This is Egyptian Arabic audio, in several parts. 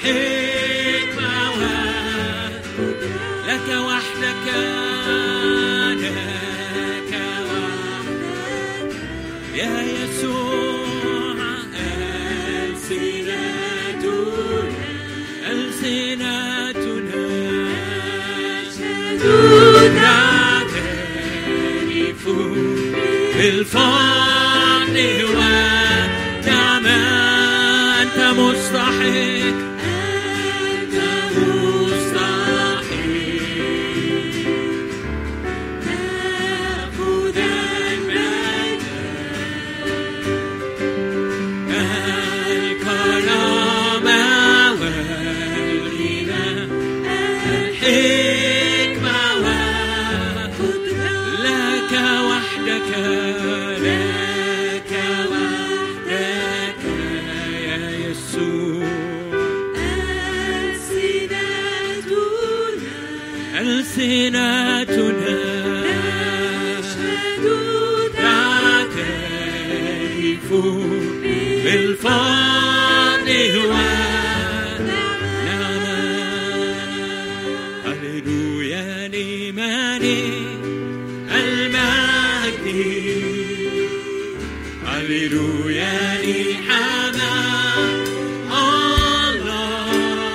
الحكمة لك وحدك لك وحدك يا يسوع ألسنتنا ألسنتنا نعترف بالفضل والنعمة أنت مستحق أنت مستحق تأخذ المجد الكرامة والغنى الحكمة والقدرة لك وحدك لك وحدك يا يسوع ألسنتنا تعترف بالفضل والنعمة هللويا لمن المجد هللويا لحمد الله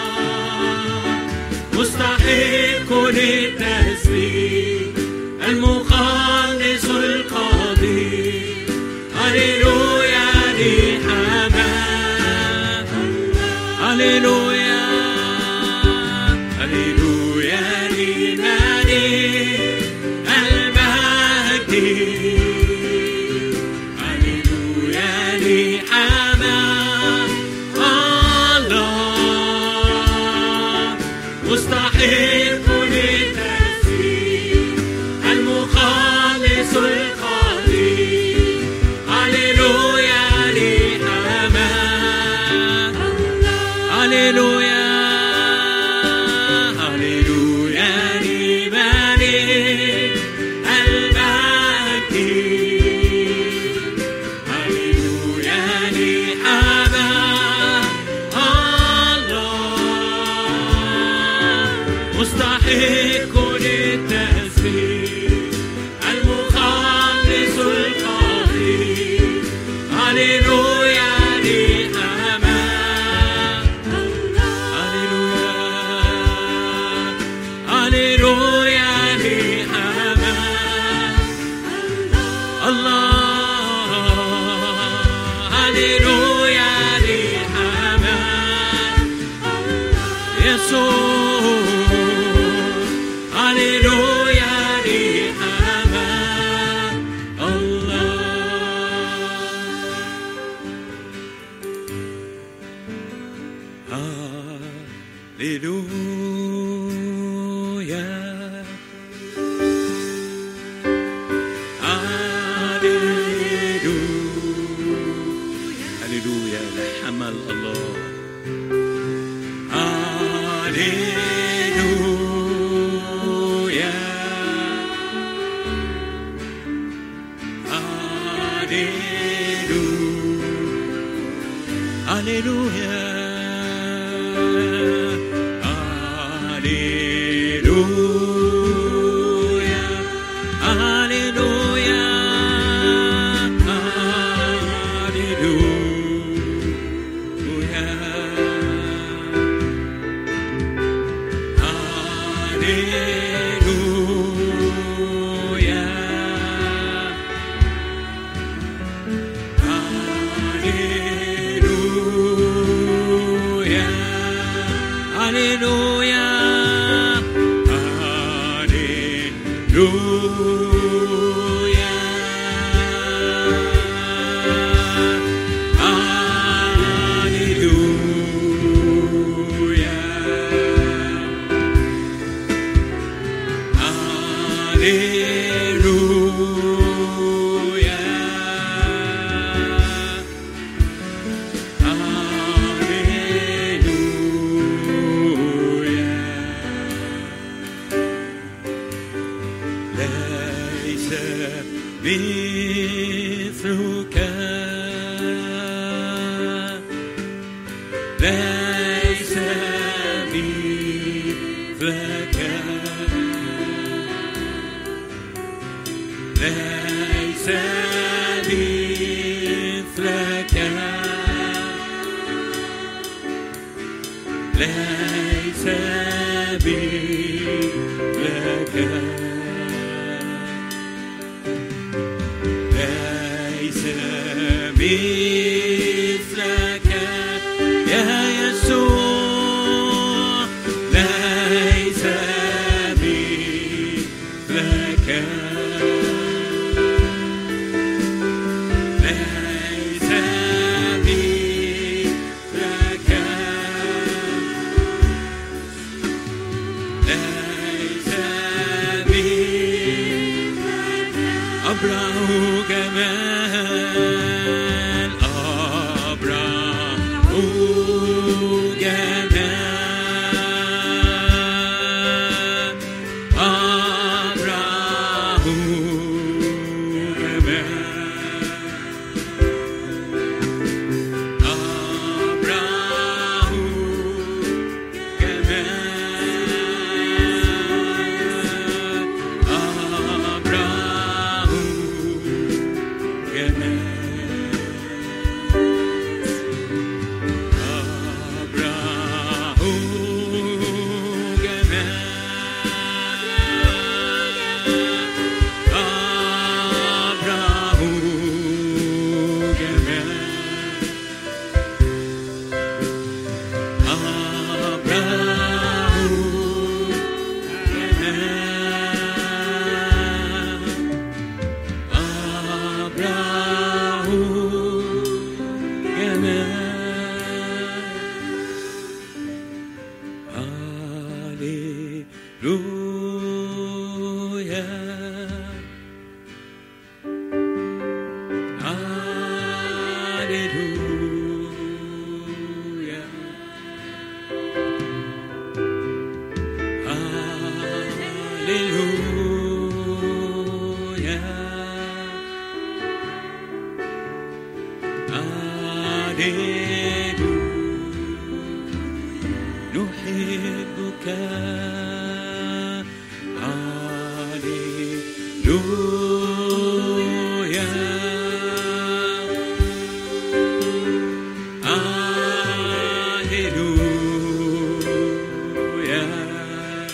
مستحق للتسبيح المخلص القدير هللويا لحمد هللويا هللويا لملك المجد هللويا لحمد الله مستحق للتسبيح المخلص القدير هللويا لحمد هللويا هللويا لملك المجد هللويا لحمد الله مستحق للتسبيح المخلص القدير هللويا لحمد هللويا هللويا لحمد الله هللويا لحمد يسوع هللويا لحمد الله هللويا هللويا هللويا لحمل الله هللويا هللويا هللويا هللويا هللويا هللويا هللويا هللويا هللويا هللويا هللويا هللويا ليس مثلك ليس ليس مثلك ليس مثلك ليس مثلك يا يسوع ليس مثلك ليس مثلك ليس مثلك أبرع جمال أبرع جمال أبرع جمال أبرع جمال أبرع أبرع جمال أبرع جمال أبرع جمال أبرع جمال هاليلويا هاليلويا هاليلويا نحبك هاليلويا هاليلويا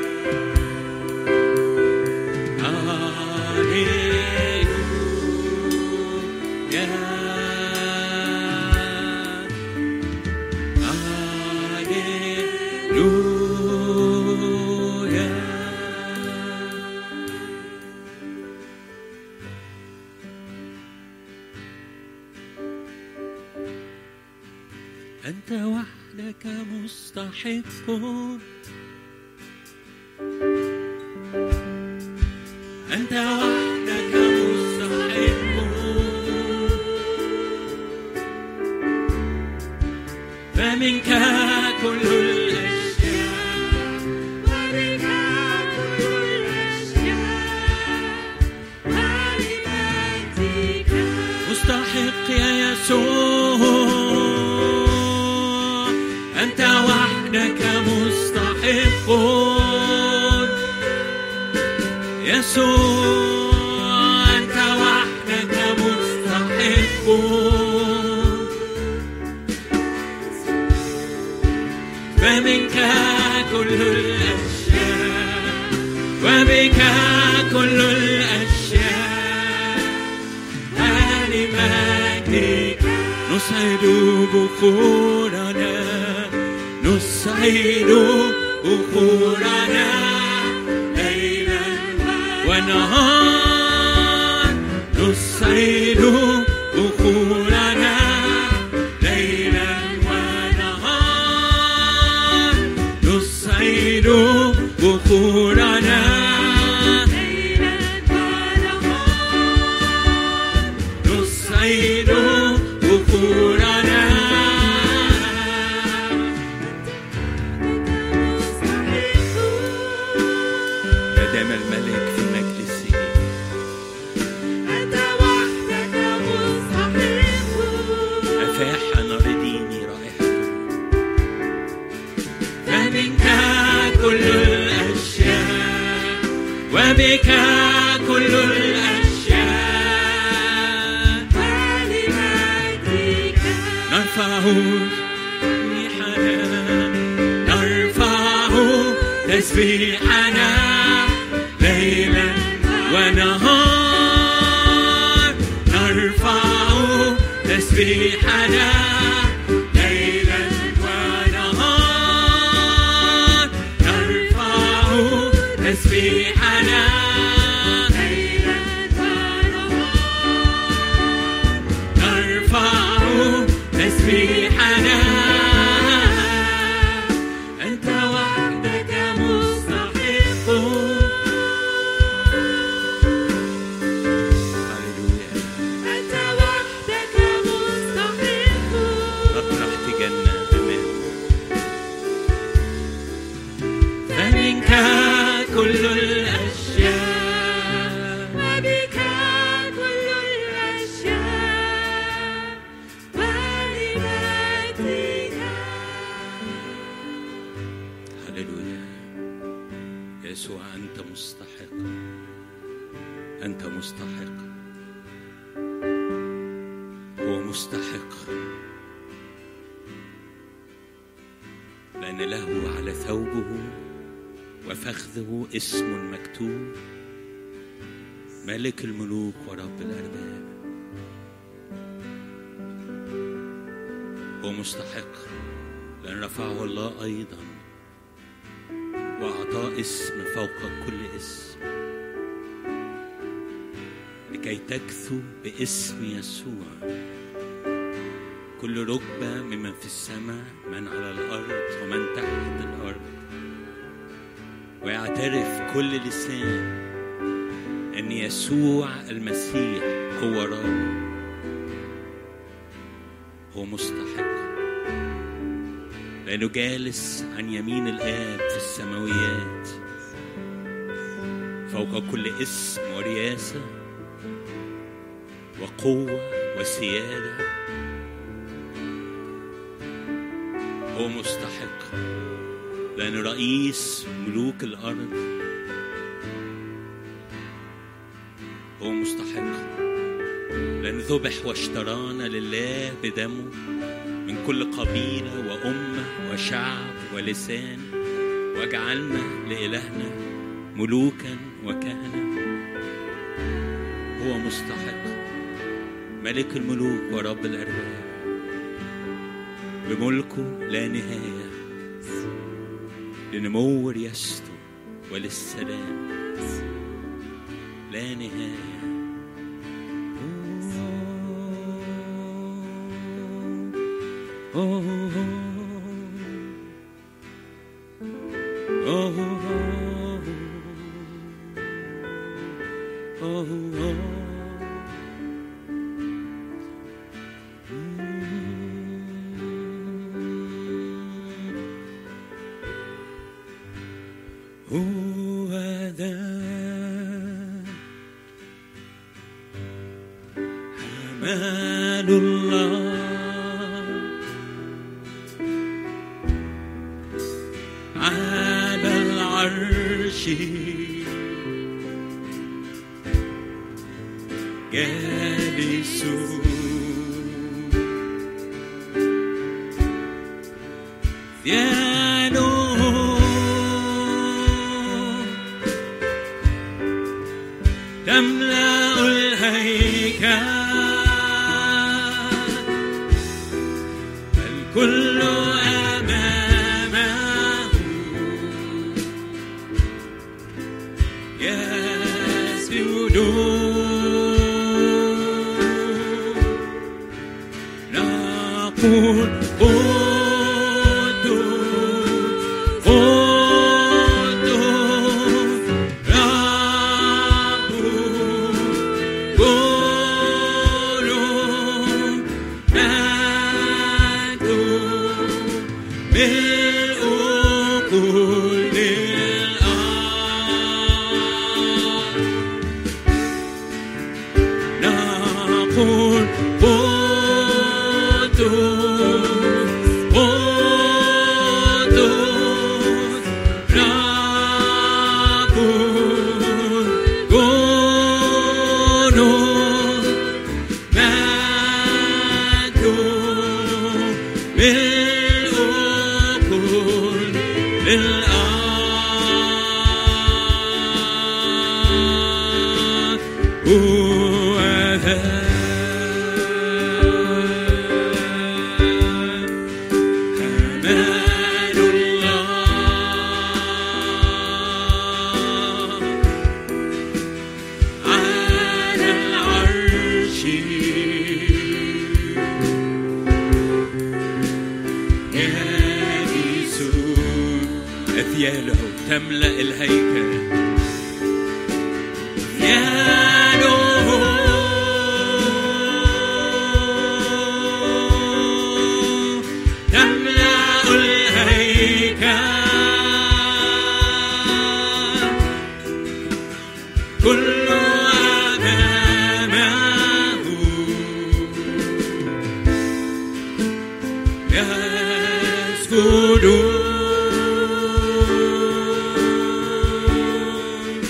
أنت وحدك مستحق أنت وحدك مستحق فمنك كل الأشياء وبك كل الأشياء ولمجدك مستحق يا يسوع أنت وحدك مستحق يسوع أنت وحدك مستحق فمنك كل الأشياء وبك كل الأشياء لمجدك نسعد بخورنا نسعد بخورنا ليلا ونهار نسعد بخورنا ليلا ونهار نسعد بخورنا ليلا ونهار نسعد بخورنا ما دام الملك في مجلسه أنت وحدك مستحق أفاح نار ديني رائحته فمنك كل الأشياء وبك كل الأشياء تسبيحنا نرفع تسبيحنا ليلا ونهار نرفع تسبيحنا ليلا ونهار نرفع تسبيحنا نرفع تسبيحنا أنت وحدك مستحق هللويا أنت وحدك مستحق نطرح تجنة أمامه فمنك كل الأشياء وبك كل الأشياء ولمجدك هللويا يسوع أنت مستحق أنت مستحق هو مستحق لأن له على ثوبه وفخذه اسم مكتوب ملك الملوك ورب الأرباب هو مستحق لأن رفعه الله أيضا وأعطاه اسم فوق كل اسم لكي تكثو باسم يسوع كل ركبة ممن في السماء من على الأرض ومن تحت الأرض ويعترف كل لسان أن يسوع المسيح هو رب هو مستحق لأنه جالس عن يمين الآب في السماويات فوق كل اسم ورياسة وقوة وسيادة هو مستحق لأن رئيس ملوك الأرض هو مستحق لأن ذبح واشترانا لله بدمه من كل قبيلة وأمة وشعب ولسان وجعلنا لإلهنا ملوكا وكهنة هو مستحق ملك الملوك ورب الأرباب بملكه لا نهاية لنمو رياسته وللسلام لا نهاية هو ذا حمال الله على العرش جالس ثيانه تملأ الهيكل الكل أمامه يسجدون نقول قدوس قدوس رب قولوا مجد ملء كل الأرض نقول قدوس قدوس رب قولوا مجد للآن هو ذا أمان الله على العرش يابسون أثياله تملأ الهيكل يده تملأ الهيكل كل أمامه يسجدون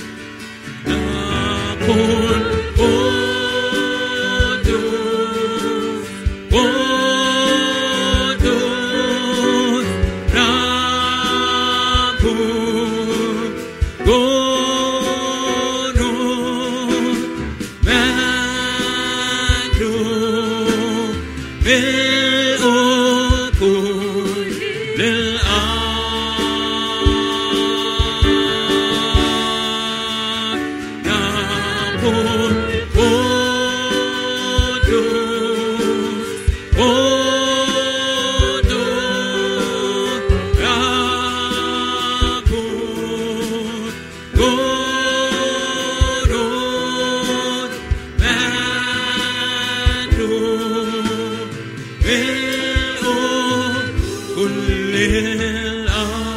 نقول قدوس قدوس رب قدوس مجد ملء كل الأرض نقول قدوس قدوس رب قدوس مجد ملء كل الأرض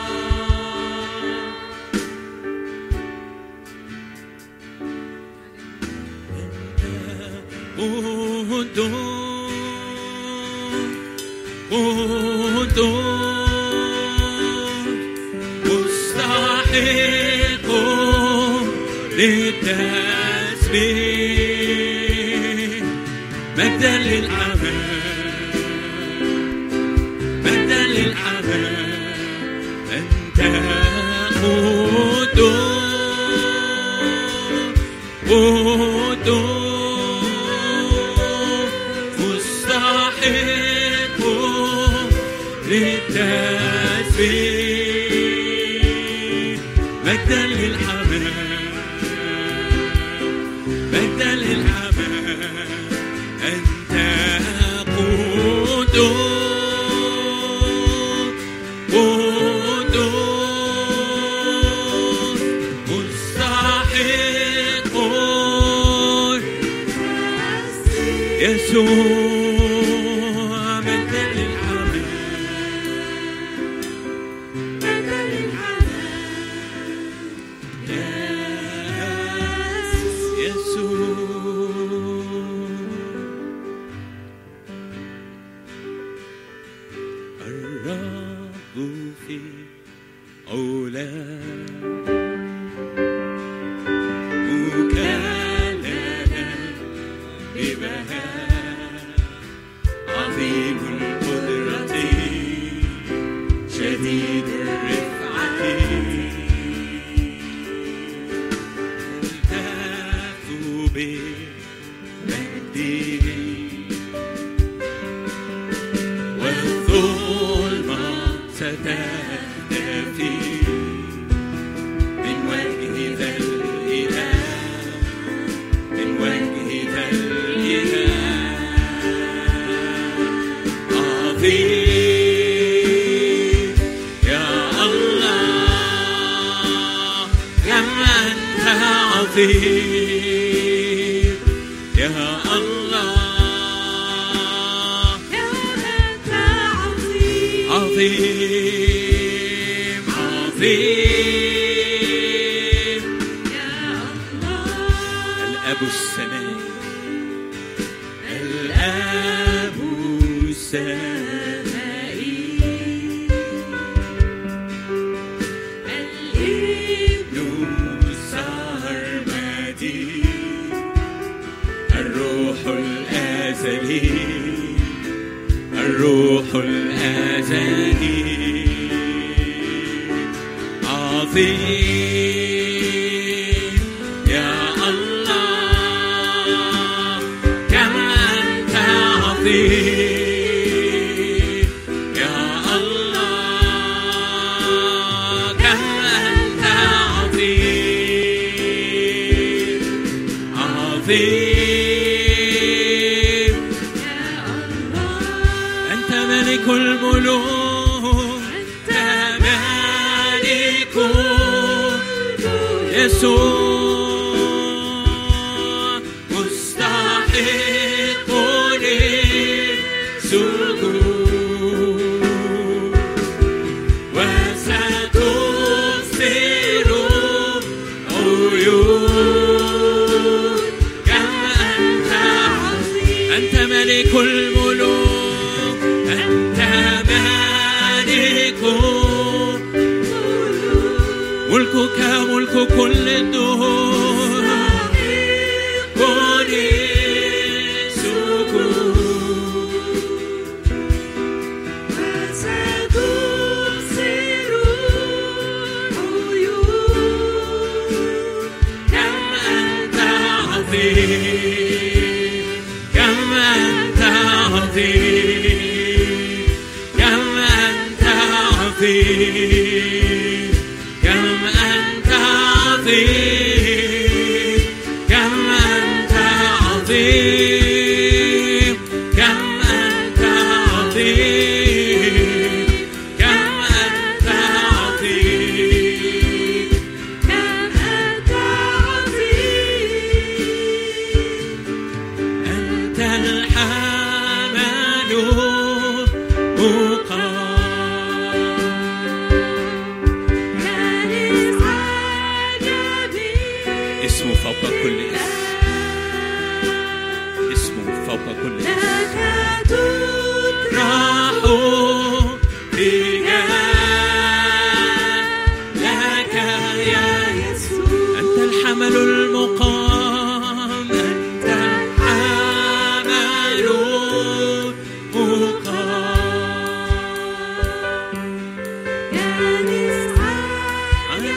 قدوس قدوس مستحق للتسبيح مجدا للأمان مجدا للأمان أنت قدوس قدوس مستحق للتسبيح مجدا للحمام مجدا للحمام أنت قدوس قدوس مستحق يسوع مجدا للحمام الرب في علا مكللا ببهاء عظيم القدرة شديد الرفعة التف بمجده والظلمة ستختفي من وجه ذا الإله من وجه ذا الإله عظيم يا الله كم أنت عظيم يا الله عظيم عظيم الأب السماوي الأب السماوي ابن السرمدي الروح الأزلي الروح الأزلي عظيم يا الله كم أنت عظيم يا الله كم أنت عظيم عظيم أنت ملك الملوك أنت ملك يسوع مستحق للسجود وستبصر عيون كم أنت أنت ملك الملوك أنت ملك ملكك ملك كل الدهور كل سكون كم أنت عظيم كم أنت عظيم كم أنت عظيم كم أنت عظيم كم أنت عظيم كم أنت عظيم كم أنت عظيم أنت الحمل مقام اسمه فوق كل اسم اسمه فوق كل اسم راحوا رجال لك يا أنت الحمل المقام أنت الحمل مقام عن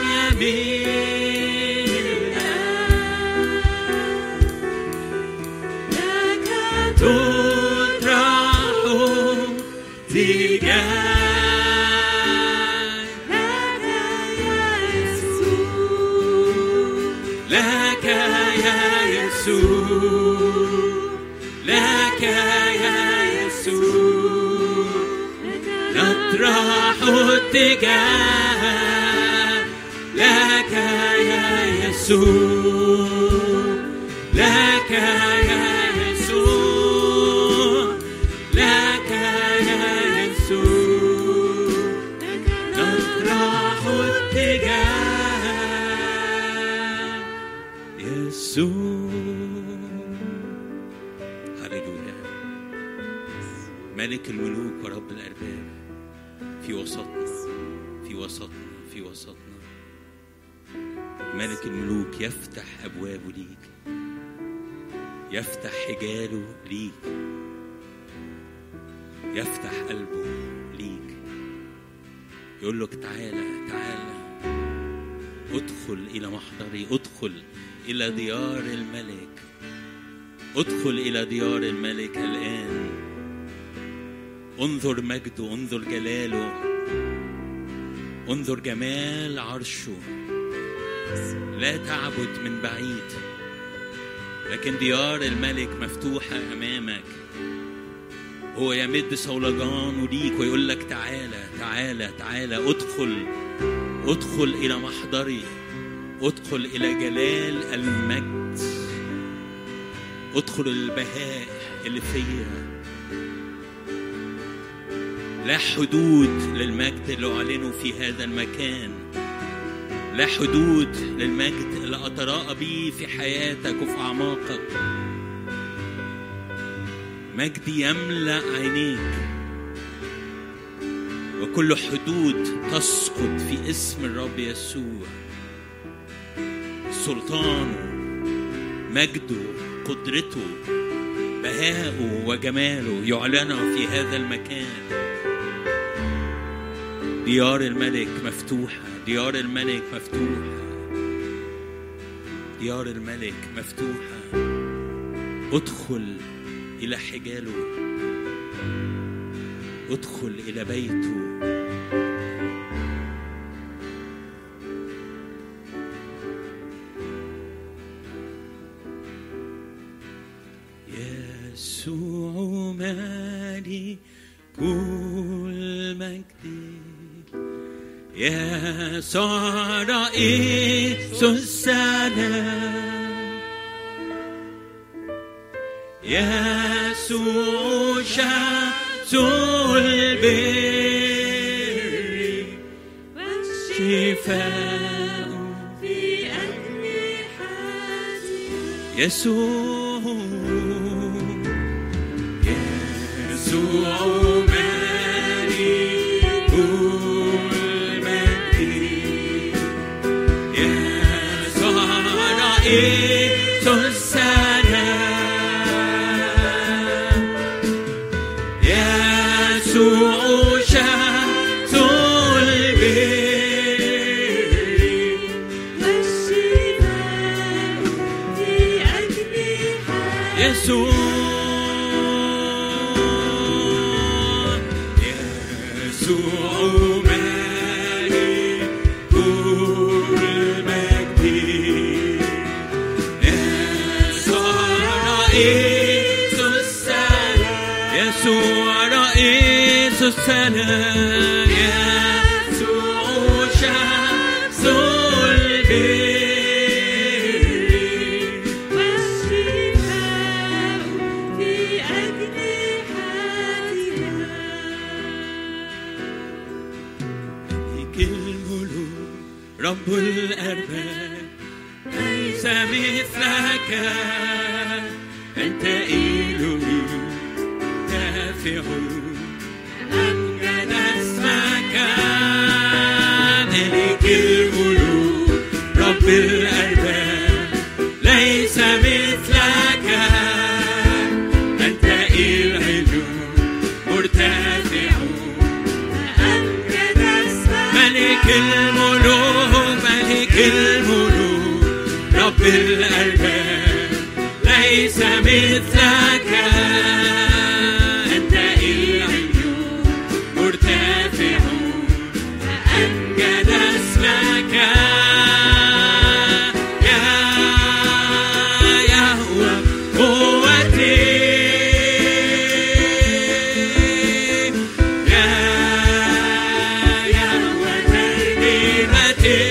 يمين تطرح تجاه لك يا يسوع لك يا يسوع نطرح اتجاه لك يا يسوع لك يا يسوع لك يا يسوع نطرح اتجاه يسوع هللويا ملك الملوك ورب الأرباب في وسطنا في وسطنا في وسطنا ملك الملوك يفتح أبوابه ليك يفتح حجاله ليك يفتح قلبه ليك يقول لك تعالى تعالى ادخل إلى محضري ادخل إلى ديار الملك ادخل إلى ديار الملك الآن انظر مجده انظر جلاله انظر جمال عرشه لا تعبد من بعيد لكن ديار الملك مفتوحة أمامك هو يمد صولجانه ليك ويقول لك تعالى تعالى تعالى ادخل ادخل إلى محضري ادخل إلى جلال المجد ادخل البهاء اللي فيا لا حدود للمجد اللي أعلنه في هذا المكان لا حدود للمجد اللي أتراءى بيه في حياتك وفي أعماقك مجد يملأ عينيك وكل حدود تسقط في اسم الرب يسوع سلطانه مجده قدرته بهاءه وجماله يعلن في هذا المكان ديار الملك مفتوحة ديار الملك مفتوحة ديار الملك مفتوحة ادخل إلى حجاله ادخل إلى بيته يسوع مالك المجد يسوع رئيس السلام يسوع شمس البر شفاء في أجنحتها يسوع يسوع ملك المجد يسوع رئيس السلام يسوع شمس البر والشفاء في أجنحتها يسوع يسوع ملك المجد يسوع رئيس السلام يسوع رئيس السلام يسوع شمس البر والشفاء في أجنحتها ملك الملوك رب الأرباب ليس مثلك أنت إلهي دافع أمجد اسمك ملك الملوك رب الأرباب ليس مثلك أنت إلهي مرتفع أمجد اسمك ملك الملوك ملك الملوك رب الأرباب ليس مثلك أنت العيون مرتفع أمجد اسمك يا يهوى قوتي يا يهوى ترنيمتي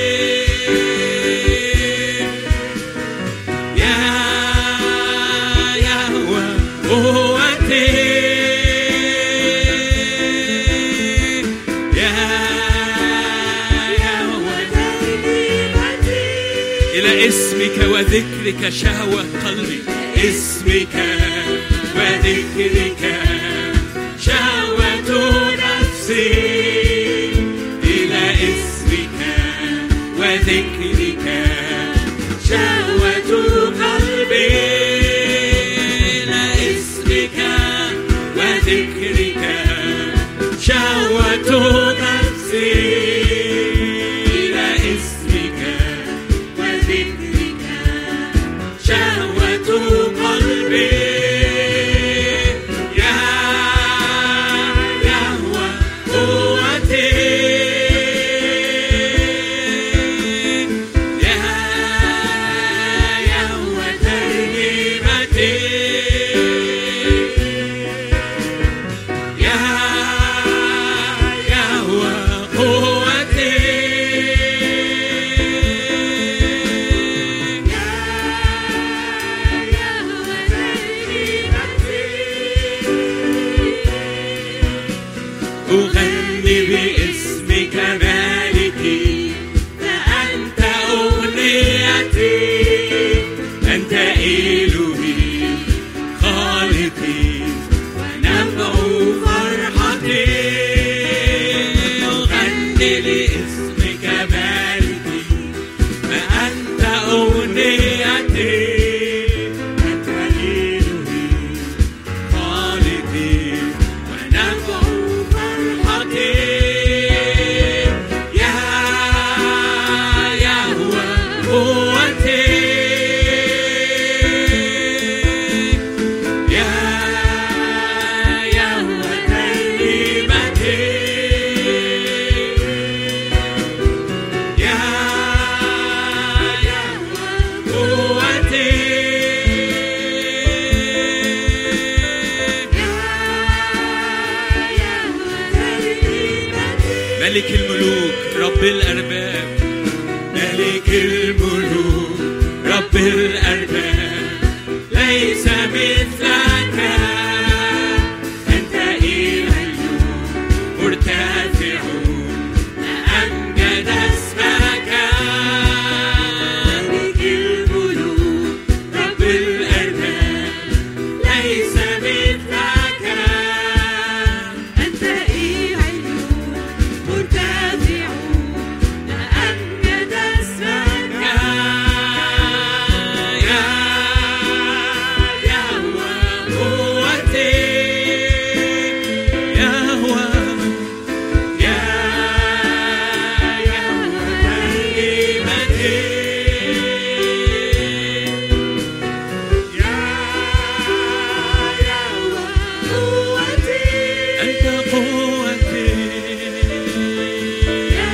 يا يهوى قوتي يا يهوى ترنيمتي إلى اسمك وذكرك شهوة قلبي اسمك وذكرك شهوة نفسي إلى اسمك وذكرك شهوة قلبي إلى اسمك وذكرك شهوة نفسي إلى اسمك وذكرك شهوة قلبي يا يهوى قوتي يا يهوى ترنيمتي يا يهوى قوتي أغني باسمك مالكي فأنت أغنيتي أنت إلهي خالقي ونبع فرحتي أغني لاسمك مالكي فأنت أغنيتي أنت إلهي خالقي ونبع فرحتي ملك الملوك رب الأرباب ملك الملوك رب الأرباب ليس مثلك أنت إله مرتفع أمجد اسمك ملك الملوك رب الأرباب ليس مثلك أنت إله مرتفع أمجد اسمك يا يهوى قوتي يهوى يا يهوى كلمتي يا يهوى قوتي أنت قوتي يا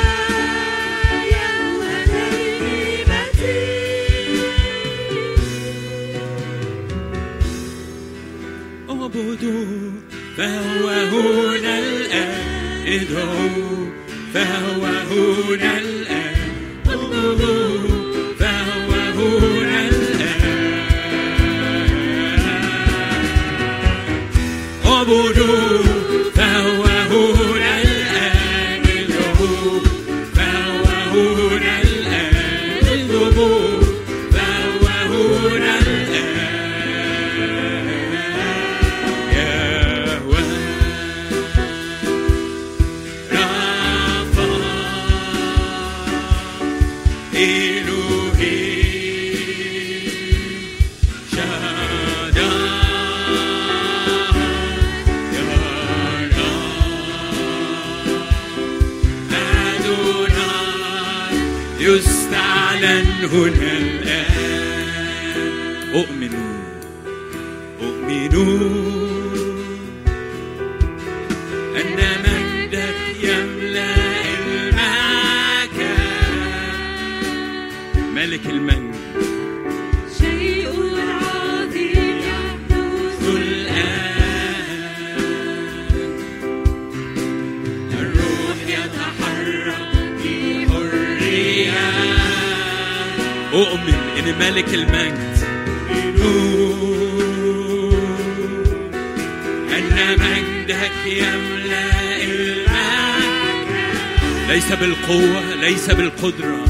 يهوى كلمتي اعبدوا فهو هنا الآن ادعوا فهو هنا الآن اطلبوا فهو هنا الآن اعبدوا فهو هنا الآن ادعوا فهو هنا الآن اطلبوا فهو هنا الآن يهوى رافع إلهي شادا أدوناي يستعلن هنا الآن أؤمنوا أؤمنوا أن مجدك يملأ المكان ملك المجد شيء عظيم يحدث الآن الروح يتحرك بحرية أؤمن إن ملك المجد أن مجدك يملأ المكان ليس بالقوة ليس بالقدرة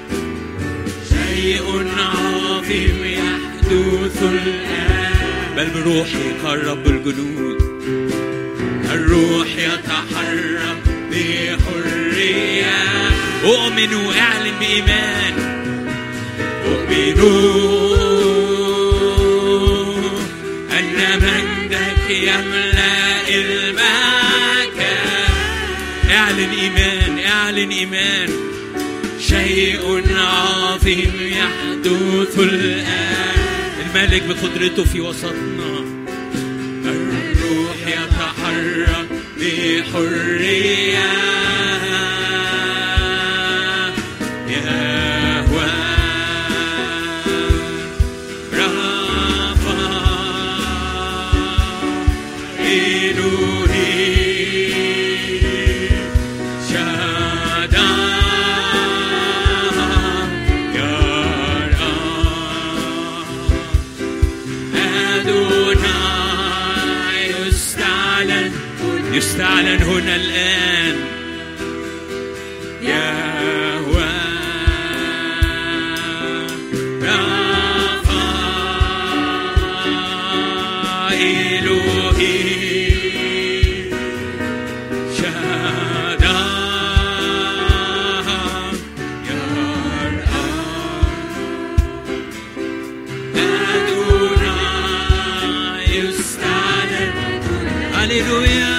شيء عظيم يحدث الآن بل بروحي قال رب الجنود الروح يتحرك بحرية أؤمن وأعلن بإيمان أؤمن أن مجدك يملأ المكان اعلن إيمان اعلن إيمان شيء عظيم يحدث الآن الملك بقدرته في وسطنا الروح يتحرك بحرية يهوى رافع إلهي شادا أدوناي يستعلن يستعلن هنا الآن يهوى رافع إلهي شادا يرأى أدوناي يستعلن هللويا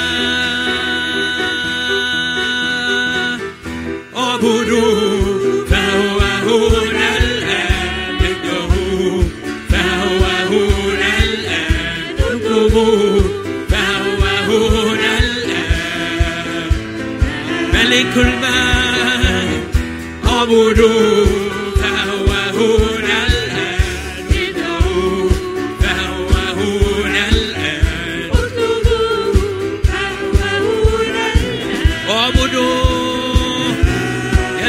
اعبدوا فهو هنا الآن ادعوا فهو هنا الآن اطلبوا فهو هنا الآن ملك المجد اعبدوا فهو هنا الآن ادعوا فهو هنا الآن اطلبوا فهو هنا الآن اعبدوا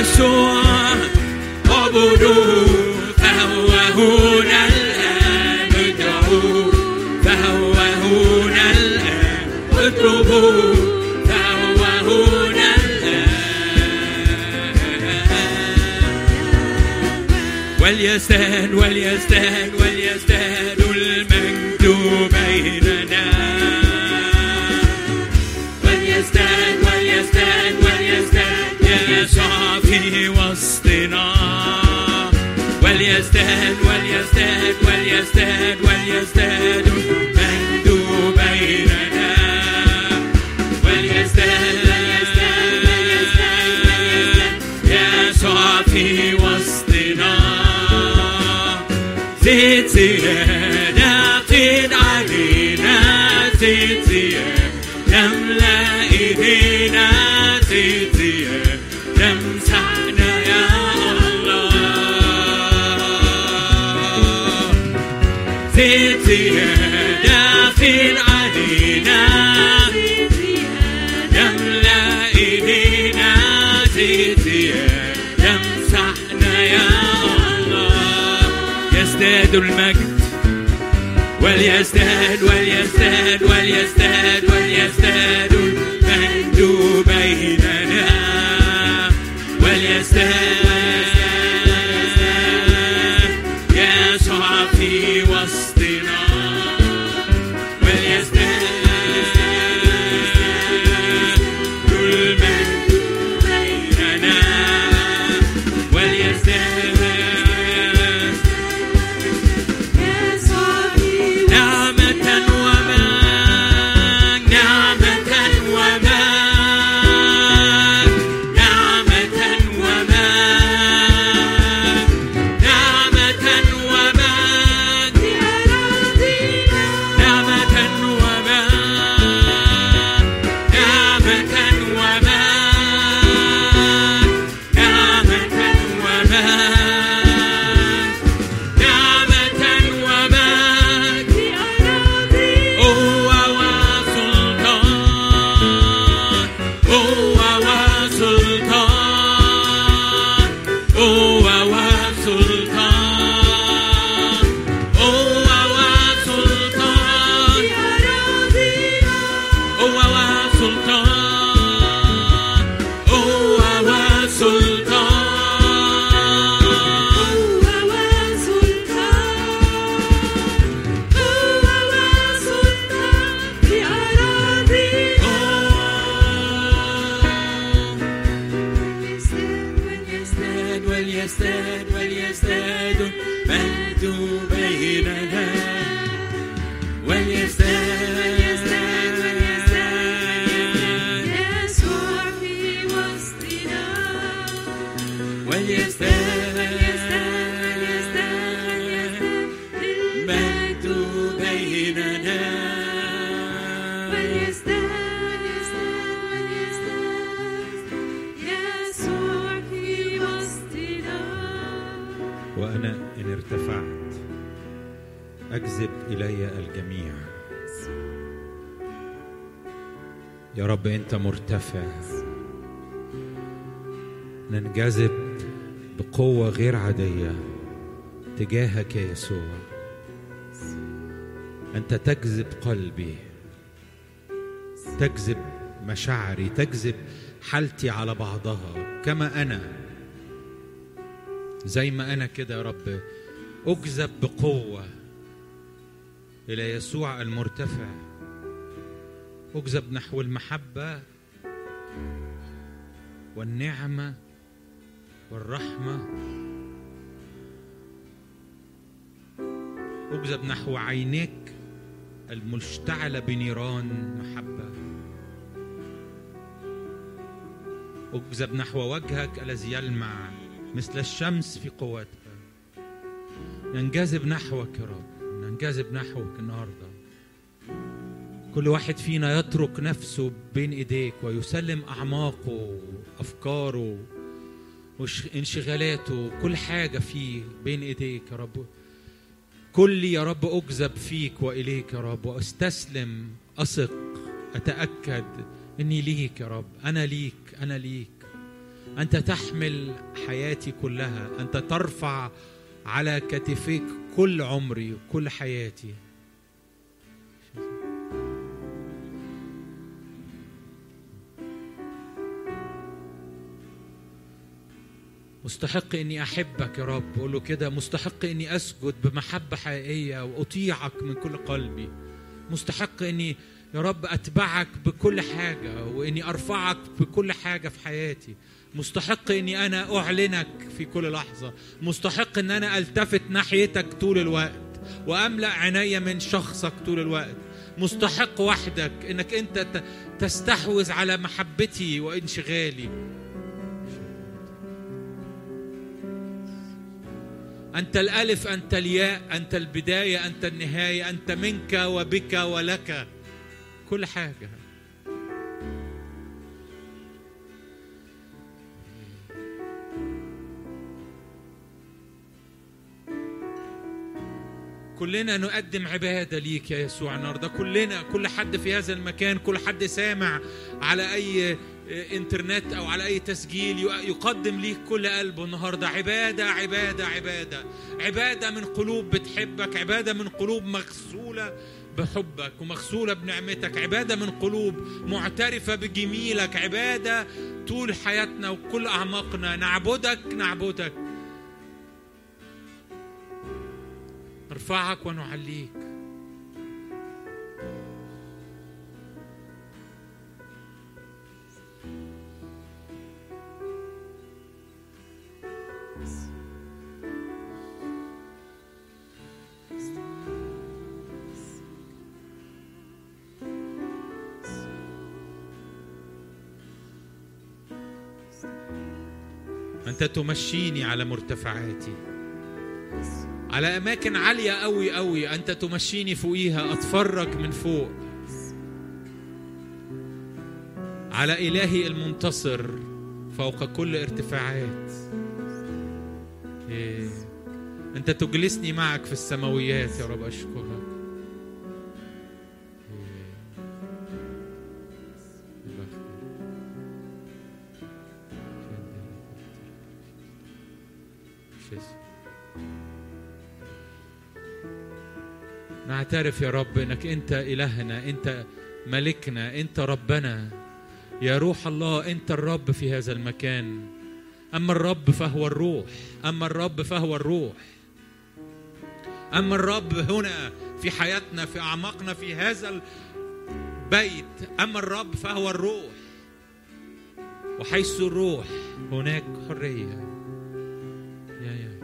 يسوع اعبدوه فهو هنا الآن ادعوه فهو هنا الآن اطلبوه فهو هنا الآن وليزداد وليزداد وليزداد المجد بيننا وليزداد وليزداد وليزداد يسوع في وسطنا وليزداد وليزداد وليزداد وليزداد المجد بيننا وليزداد يسوع في وسطنا زيد زيادة زيد علينا زيد زيادة نملأ ايدينا زيد زيادة نمسحنا يا الله زيد زيادة زيد علينا نملأ ايدينا زيد زيادة نمسحنا يا الله يزداد المجد وليزداد وليزداد وليزداد وليزداد المجد بيننا وليزداد يسوع في وسطنا وليزداد المجد بيننا وليزداد نعمة وما نعمة وما نعمة وما نعمة وما نعمة وما نعمة وما نعمة وما نعمة وما قوة وسلطان قوة وسلطان قوة وسلطان قوة وسلطان قوة وسلطان قوة وسلطان وليزداد وليزداد وليزداد المجد بيننا وليزداد وليزداد المجد بيننا وأنا إن ارتفعت أجذب إلي الجميع يا رب أنت مرتفع ننجذب بقوة غير عادية تجاهك يا يسوع أنت تجذب قلبي تجذب مشاعري تجذب حالتي على بعضها كما أنا زي ما انا كده يا رب اجذب بقوه الى يسوع المرتفع اجذب نحو المحبه والنعمه والرحمه اجذب نحو عينيك المشتعله بنيران محبه اجذب نحو وجهك الذي يلمع مثل الشمس في قوتها ننجذب نحوك يا رب ننجذب نحوك النهارده كل واحد فينا يترك نفسه بين ايديك ويسلم اعماقه افكاره وانشغالاته كل حاجه فيه بين ايديك يا رب كل يا رب اجذب فيك واليك يا رب واستسلم اثق اتاكد اني ليك يا رب انا ليك انا ليك أنت تحمل حياتي كلها أنت ترفع على كتفيك كل عمري وكل حياتي مستحق اني احبك يا رب قول له كده مستحق اني اسجد بمحبه حقيقيه واطيعك من كل قلبي مستحق اني يا رب اتبعك بكل حاجه واني ارفعك بكل حاجه في حياتي مستحق اني انا اعلنك في كل لحظه مستحق ان انا التفت ناحيتك طول الوقت واملا عيني من شخصك طول الوقت مستحق وحدك انك انت ت- تستحوذ على محبتي وانشغالي أنت الألف أنت الياء أنت البداية أنت النهاية أنت منك وبك ولك كل حاجة كلنا نقدم عبادة ليك يا يسوع النهاردة كلنا كل حد في هذا المكان كل حد سامع على أي انترنت أو على أي تسجيل يقدم ليك كل قلبه النهاردة عبادة عبادة عبادة عبادة من قلوب بتحبك عبادة من قلوب مغسولة بحبك ومغسولة بنعمتك عبادة من قلوب معترفة بجميلك عبادة طول حياتنا وكل أعماقنا نعبدك نعبدك نرفعك ونعليك أنت تمشيني على مرتفعاتي على أماكن عالية أوي أوي أنت تمشيني فوقيها أتفرج من فوق على إلهي المنتصر فوق كل ارتفاعات إيه. أنت تجلسني معك في السماويات يا رب أشكرك نعترف يا رب انك انت الهنا انت ملكنا انت ربنا يا روح الله انت الرب في هذا المكان اما الرب فهو الروح اما الرب فهو الروح اما الرب هنا في حياتنا في اعماقنا في هذا البيت اما الرب فهو الروح وحيث الروح هناك حريه يا يا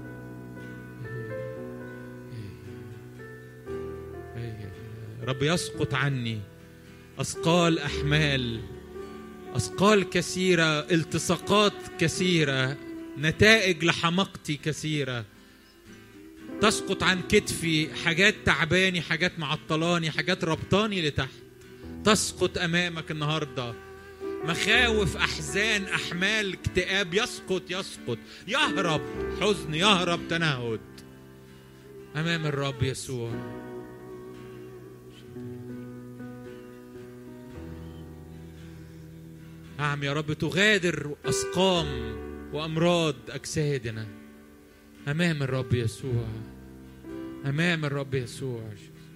رب يسقط عني اثقال احمال اثقال كثيره التصاقات كثيره نتائج لحماقتي كثيره تسقط عن كتفي حاجات تعباني حاجات معطلاني حاجات ربطاني لتحت تسقط امامك النهارده مخاوف احزان احمال اكتئاب يسقط يسقط يهرب حزن يهرب تنهد امام الرب يسوع نعم يا رب تغادر أسقام وأمراض أجسادنا أمام الرب يسوع أمام الرب يسوع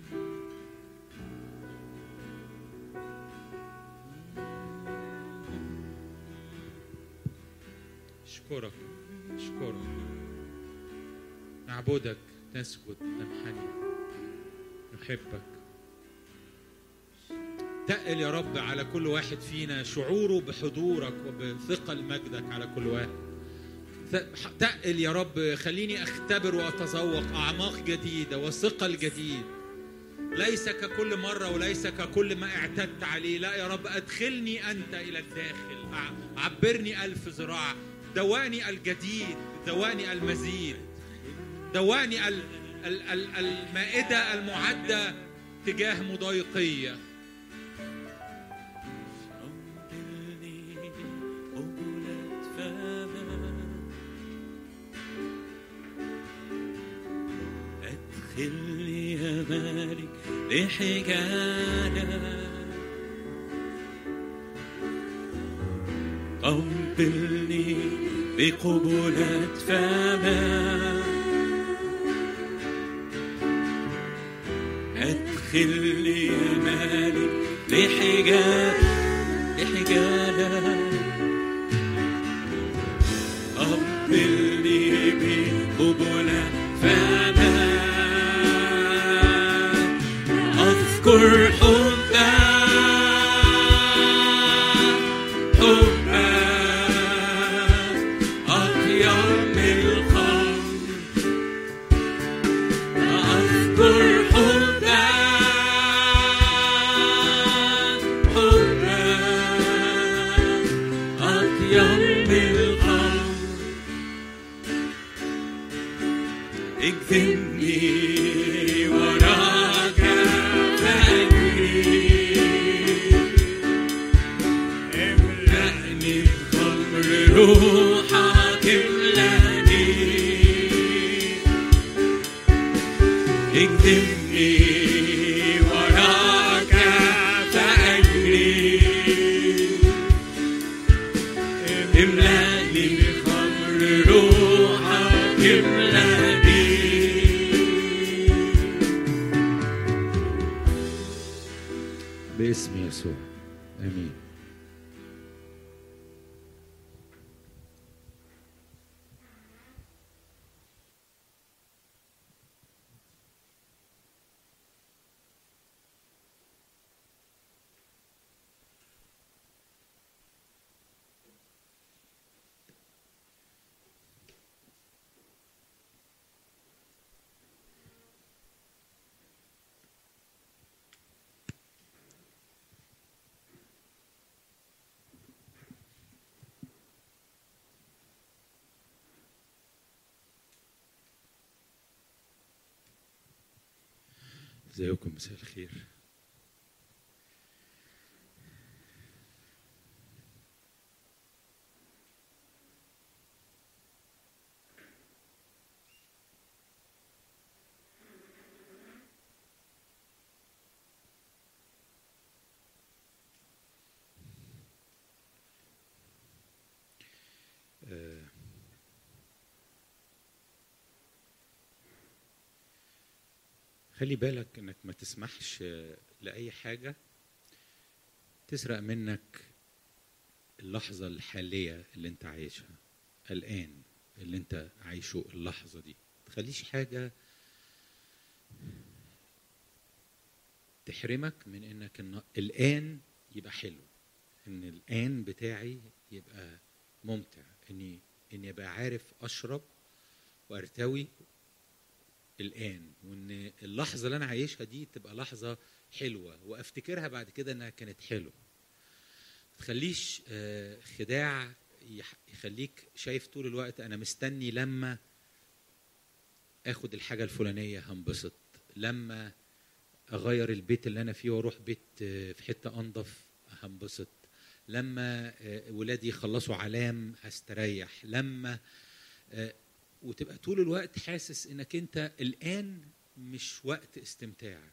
أشكرك أشكرك نعبدك نسجد ننحني نحبك تقل يا رب على كل واحد فينا شعوره بحضورك وبثقل مجدك على كل واحد تقل يا رب خليني اختبر واتذوق اعماق جديده وثقل جديد ليس ككل مره وليس ككل ما اعتدت عليه لا يا رب ادخلني انت الى الداخل عبرني الف ذراع دواني الجديد دواني المزيد دواني ال ال ال المائده المعده تجاه مضايقيه خلي يا مالك لحجانا قبلني قبلني بقبلة فمك أدخلني يا مالك لحجاب لحجابك قبلني بقبلة فمك أذكر حبك حبك أطيب من الخمر أذكر حبك حبك أطيب من الخمر اكذبني وراك فأجري املأني بخمر روحك املأني اكذبني وراك فأجري املأني بخمر روحك املأني باسم يسوع امين ازيكم مساء الخير آه، خلي بالك انك ما تسمحش آه، لاي حاجه تسرق منك اللحظه الحاليه اللي انت عايشها الان اللي انت عايشه اللحظه دي تخليش حاجه تحرمك من انك الن- الان يبقى حلو ان الان بتاعي يبقى ممتع اني اني ابقى عارف اشرب وارتوي الان وان اللحظه اللي انا عايشها دي تبقى لحظه حلوه وافتكرها بعد كده انها كانت حلوه ما تخليش آه، خداع يح- يخليك شايف طول الوقت انا مستني لما اخد الحاجه الفلانيه هنبسط لما اغير البيت اللي انا فيه واروح بيت آه، في حته انضف هنبسط لما آه، ولادي يخلصوا علام هستريح لما آه، وتبقى طول الوقت حاسس انك انت الان مش وقت استمتاع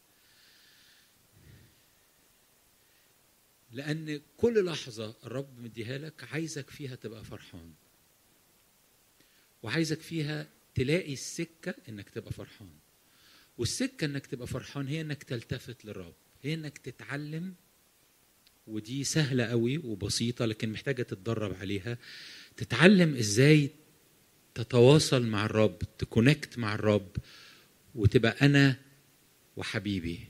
لان كل لحظه الرب مديها لك عايزك فيها تبقى فرحان وعايزك فيها تلاقي السكه انك تبقى فرحان والسكه انك تبقى فرحان هي انك تلتفت للرب هي انك تتعلم ودي سهله قوي وبسيطه لكن محتاجه تتدرب عليها تتعلم ازاي تتواصل مع الرب تكونكت مع الرب وتبقى انا وحبيبي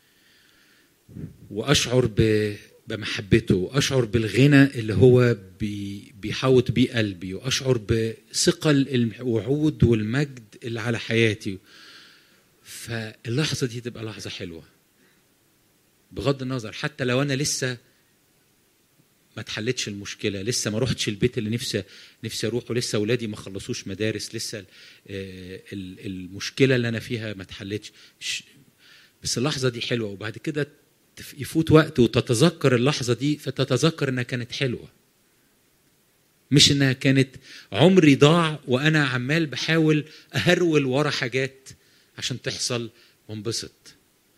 واشعر ب بمحبته واشعر بالغنى اللي هو بي بيحوط بيه قلبي واشعر بثقل الوعود والمجد اللي على حياتي فاللحظه دي تبقى لحظه حلوه بغض النظر حتى لو انا لسه ما اتحلتش المشكله لسه ما روحتش البيت اللي نفسي نفسي اروحه لسه اولادي ما خلصوش مدارس لسه ال- آه، ال- المشكله اللي انا فيها ما اتحلتش مش- بس اللحظه دي حلوه وبعد كده تف- يفوت وقت وتتذكر اللحظه دي فتتذكر انها كانت حلوه مش انها كانت عمري ضاع وانا عمال بحاول اهرول ورا حاجات عشان تحصل وانبسط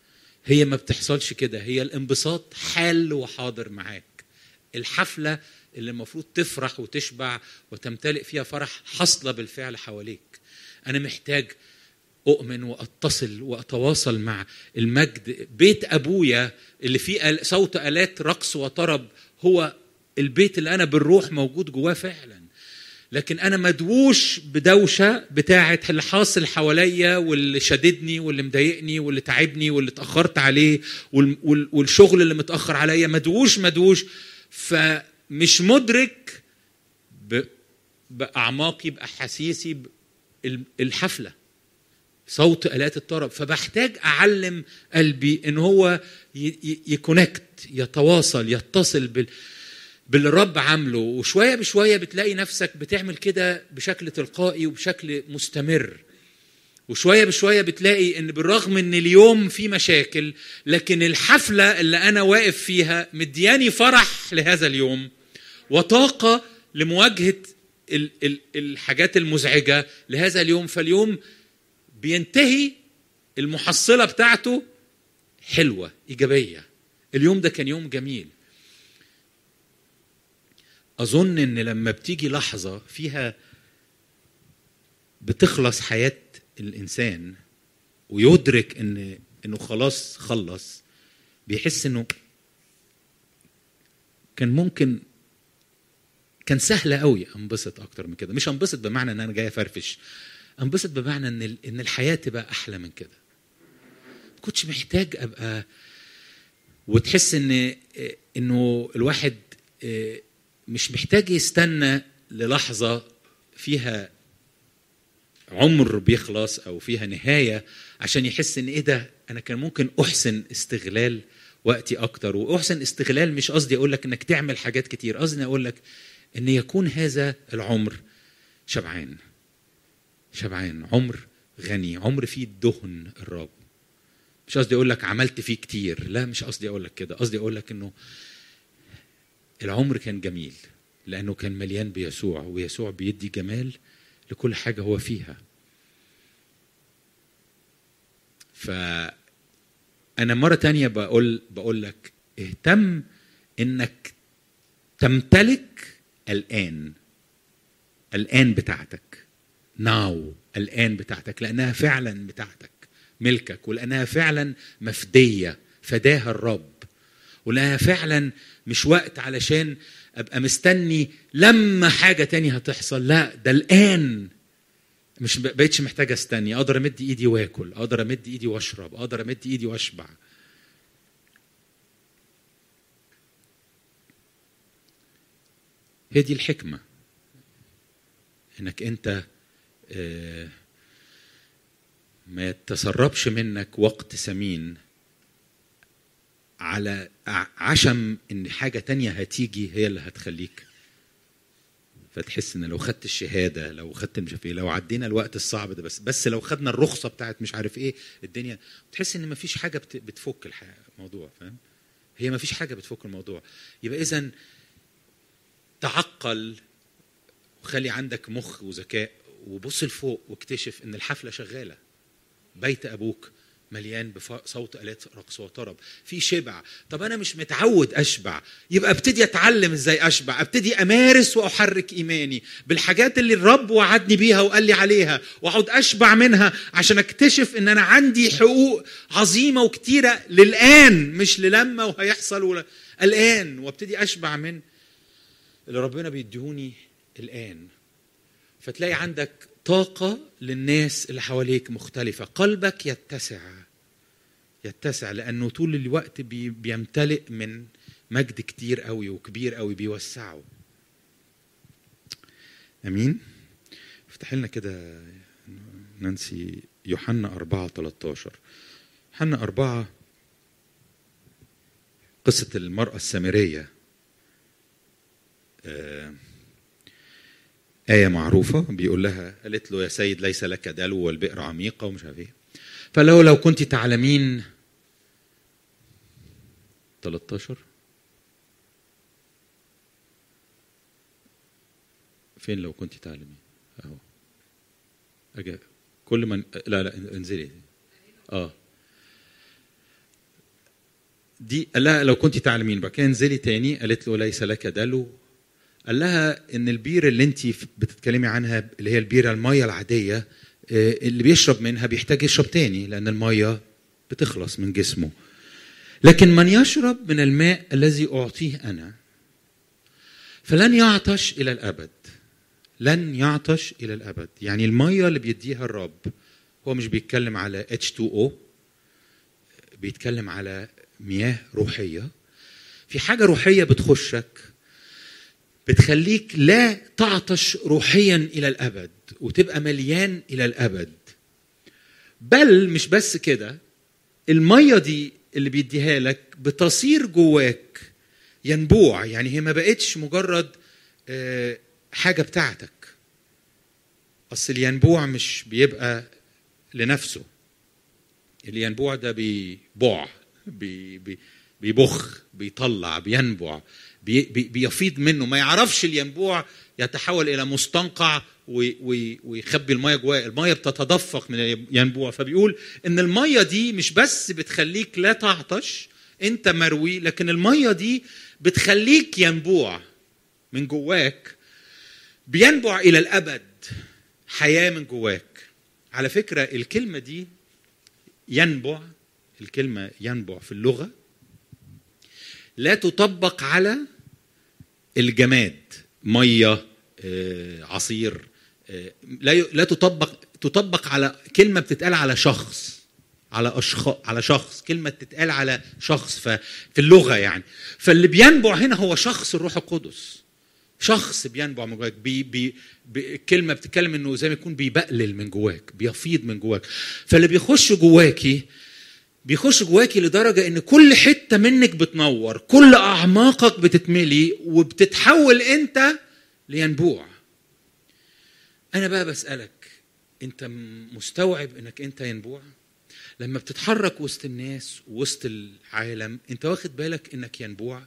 هي ما بتحصلش كده هي الانبساط حال وحاضر معاك الحفله اللي المفروض تفرح وتشبع وتمتلئ فيها فرح حاصله بالفعل حواليك انا محتاج اؤمن واتصل واتواصل مع المجد بيت ابويا اللي فيه آل- صوت الات رقص وطرب هو البيت اللي انا بالروح موجود جواه فعلا لكن انا مدووش بدوشه بتاعه اللي حاصل حواليا واللي شددني واللي مضايقني واللي تعبني واللي اتاخرت عليه وال- وال- والشغل اللي متاخر عليا مدووش مدووش فمش مدرك ب- باعماقي باحاسيسي ب- ال- الحفله صوت الات الطرب فبحتاج اعلم قلبي ان هو ي- ي- يكونكت يتواصل يتصل بال باللي الرب عامله وشويه بشويه بتلاقي نفسك بتعمل كده بشكل تلقائي وبشكل مستمر وشويه بشويه بتلاقي ان بالرغم ان اليوم في مشاكل لكن الحفله اللي انا واقف فيها مدياني فرح لهذا اليوم وطاقه لمواجهه ال- ال- الحاجات المزعجه لهذا اليوم فاليوم بينتهي المحصله بتاعته حلوه ايجابيه اليوم ده كان يوم جميل اظن ان لما بتيجي لحظه فيها بتخلص حياه الانسان ويدرك ان انه خلاص خلص بيحس انه كان ممكن كان سهل قوي انبسط اكتر من كده مش انبسط بمعنى ان انا جاي افرفش انبسط بمعنى ان ال- ان الحياه تبقى احلى من كده ما كنتش محتاج ابقى وتحس ان انه الواحد مش محتاج يستنى للحظه فيها عمر بيخلص او فيها نهايه عشان يحس ان ايه ده انا كان ممكن احسن استغلال وقتي اكتر واحسن استغلال مش قصدي اقول لك انك تعمل حاجات كتير قصدي اقول لك ان يكون هذا العمر شبعان شبعان عمر غني عمر فيه دهن الرب مش قصدي اقول لك عملت فيه كتير لا مش قصدي اقول لك كده قصدي اقول لك انه العمر كان جميل لانه كان مليان بيسوع ويسوع بيدي جمال لكل حاجه هو فيها ف انا مره تانية بقول بقول لك اهتم انك تمتلك الان الان بتاعتك ناو الان بتاعتك لانها فعلا بتاعتك ملكك ولانها فعلا مفديه فداها الرب ولانها فعلا مش وقت علشان ابقى مستني لما حاجه تانية هتحصل لا ده الان مش ب- بقتش محتاج استني اقدر امد ايدي واكل اقدر امد ايدي واشرب اقدر امد ايدي واشبع هي دي الحكمه انك انت آه، ما يتسربش منك وقت ثمين على ع- عشم ان حاجه تانية هتيجي هي اللي هتخليك فتحس ان لو خدت الشهاده لو خدت مش عارف ايه لو عدينا الوقت الصعب ده بس بس لو خدنا الرخصه بتاعت مش عارف ايه الدنيا تحس ان مفيش حاجه بت- بتفك الح- الموضوع فاهم هي مفيش حاجه بتفك الموضوع يبقى اذا تعقل وخلي عندك مخ وذكاء وبص لفوق واكتشف ان الحفله شغاله بيت ابوك مليان بصوت الات رقص وطرب في شبع طب انا مش متعود اشبع يبقى ابتدي اتعلم ازاي اشبع ابتدي امارس واحرك ايماني بالحاجات اللي الرب وعدني بيها وقال لي عليها واقعد اشبع منها عشان اكتشف ان انا عندي حقوق عظيمه وكتيره للان مش للما وهيحصل ولا الان وابتدي اشبع من اللي ربنا بيديهوني الان فتلاقي عندك طاقة للناس اللي حواليك مختلفة قلبك يتسع يتسع لأنه طول الوقت بي بيمتلئ من مجد كتير قوي وكبير قوي بيوسعه أمين افتح لنا كده نانسي يوحنا أربعة 13 يوحنا أربعة قصة المرأة السامرية آه آية معروفة بيقول لها قالت له يا سيد ليس لك دلو والبئر عميقة ومش عارف ايه فلو لو كنت تعلمين 13 فين لو كنت تعلمين اهو أجا كل من لا لا انزلي اه دي لا لو كنت تعلمين بقى كان انزلي تاني قالت له ليس لك دلو قال لها ان البير اللي انت بتتكلمي عنها اللي هي البيره الميه العاديه آه، اللي بيشرب منها بيحتاج يشرب تاني لان الميه بتخلص من جسمه لكن من يشرب من الماء الذي اعطيه انا فلن يعطش الى الابد لن يعطش الى الابد يعني الميه اللي بيديها الرب هو مش بيتكلم على H2O بيتكلم على مياه روحيه في حاجه روحيه بتخشك بتخليك لا تعطش روحيا الى الابد وتبقى مليان الى الابد بل مش بس كده الميه دي اللي بيديها لك بتصير جواك ينبوع يعني هي ما بقتش مجرد آه، حاجه بتاعتك اصل الينبوع مش بيبقى لنفسه الينبوع ده بيبوع بي بي بيبخ بيطلع بينبع بي بي بيفيض منه ما يعرفش الينبوع يتحول الى مستنقع وي- وي- ويخبي الميه جواه الميه بتتدفق من الينبوع فبيقول ان الميه دي مش بس بتخليك لا تعطش انت مروي لكن الميه دي بتخليك ينبوع من جواك بينبع الى الابد حياه من جواك على فكره الكلمه دي ينبع الكلمه ينبع في اللغه لا تطبق على الجماد ميه آه، عصير آه، لا ي- لا تطبق تطبق على كلمه بتتقال على شخص على اشخاص على شخص كلمه تتقال على شخص ففي اللغه يعني فاللي بينبع هنا هو شخص الروح القدس شخص بينبع من جواك بي بي بي الكلمه بتتكلم انه زي ما يكون بيبقلل من جواك بيفيض من جواك فاللي بيخش جواكي بيخش جواكي لدرجه ان كل حته منك بتنور كل اعماقك بتتملي وبتتحول انت لينبوع انا بقى بسالك انت مستوعب انك انت ينبوع لما بتتحرك وسط الناس وسط العالم انت واخد بالك انك ينبوع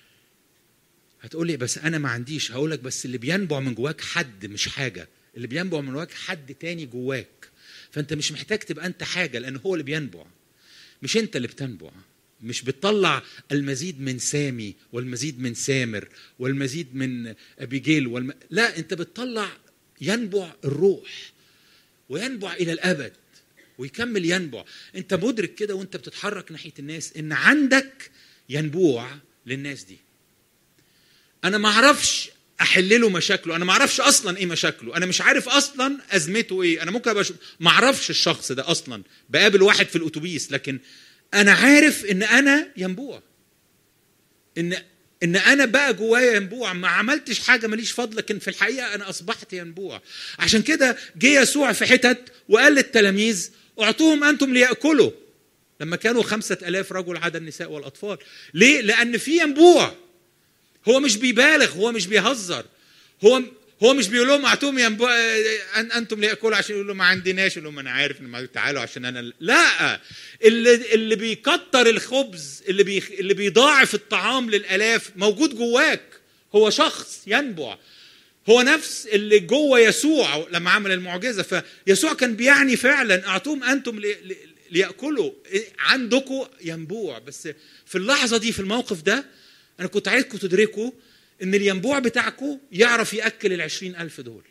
هتقول لي بس انا ما عنديش هقول لك بس اللي بينبع من جواك حد مش حاجه اللي بينبع من جواك حد تاني جواك فانت مش محتاج تبقى انت حاجه لان هو اللي بينبع مش انت اللي بتنبع مش بتطلع المزيد من سامي والمزيد من سامر والمزيد من ابيجيل والم... لا انت بتطلع ينبع الروح وينبع الى الابد ويكمل ينبع انت مدرك كده وانت بتتحرك ناحيه الناس ان عندك ينبوع للناس دي انا ما اعرفش احل له مشاكله انا ما اعرفش اصلا ايه مشاكله انا مش عارف اصلا ازمته ايه انا ممكن ابقى ش- ما اعرفش الشخص ده اصلا بقابل واحد في الاتوبيس لكن انا عارف ان انا ينبوع ان ان انا بقى جوايا ينبوع ما عملتش حاجه ماليش فضل لكن في الحقيقه انا اصبحت ينبوع عشان كده جه يسوع في حتت وقال للتلاميذ اعطوهم انتم لياكلوا لما كانوا خمسة ألاف رجل عدا النساء والأطفال ليه؟ لأن في ينبوع هو مش بيبالغ هو مش بيهزر هو هو مش بيقول لهم اعطوهم ينبوع أن انتم ليأكلوا عشان يقول لهم ما عندناش يقول لهم انا عارف ان ما تعالوا عشان انا لا اللي اللي بيكتر الخبز اللي بي اللي بيضاعف الطعام للالاف موجود جواك هو شخص ينبع هو نفس اللي جوه يسوع لما عمل المعجزه فيسوع كان بيعني فعلا اعطوهم انتم لي- لي- ليأكلوا إيه، عندكم ينبوع بس في اللحظه دي في الموقف ده انا كنت عايزكم تدركوا ان الينبوع بتاعكم يعرف ياكل العشرين الف دول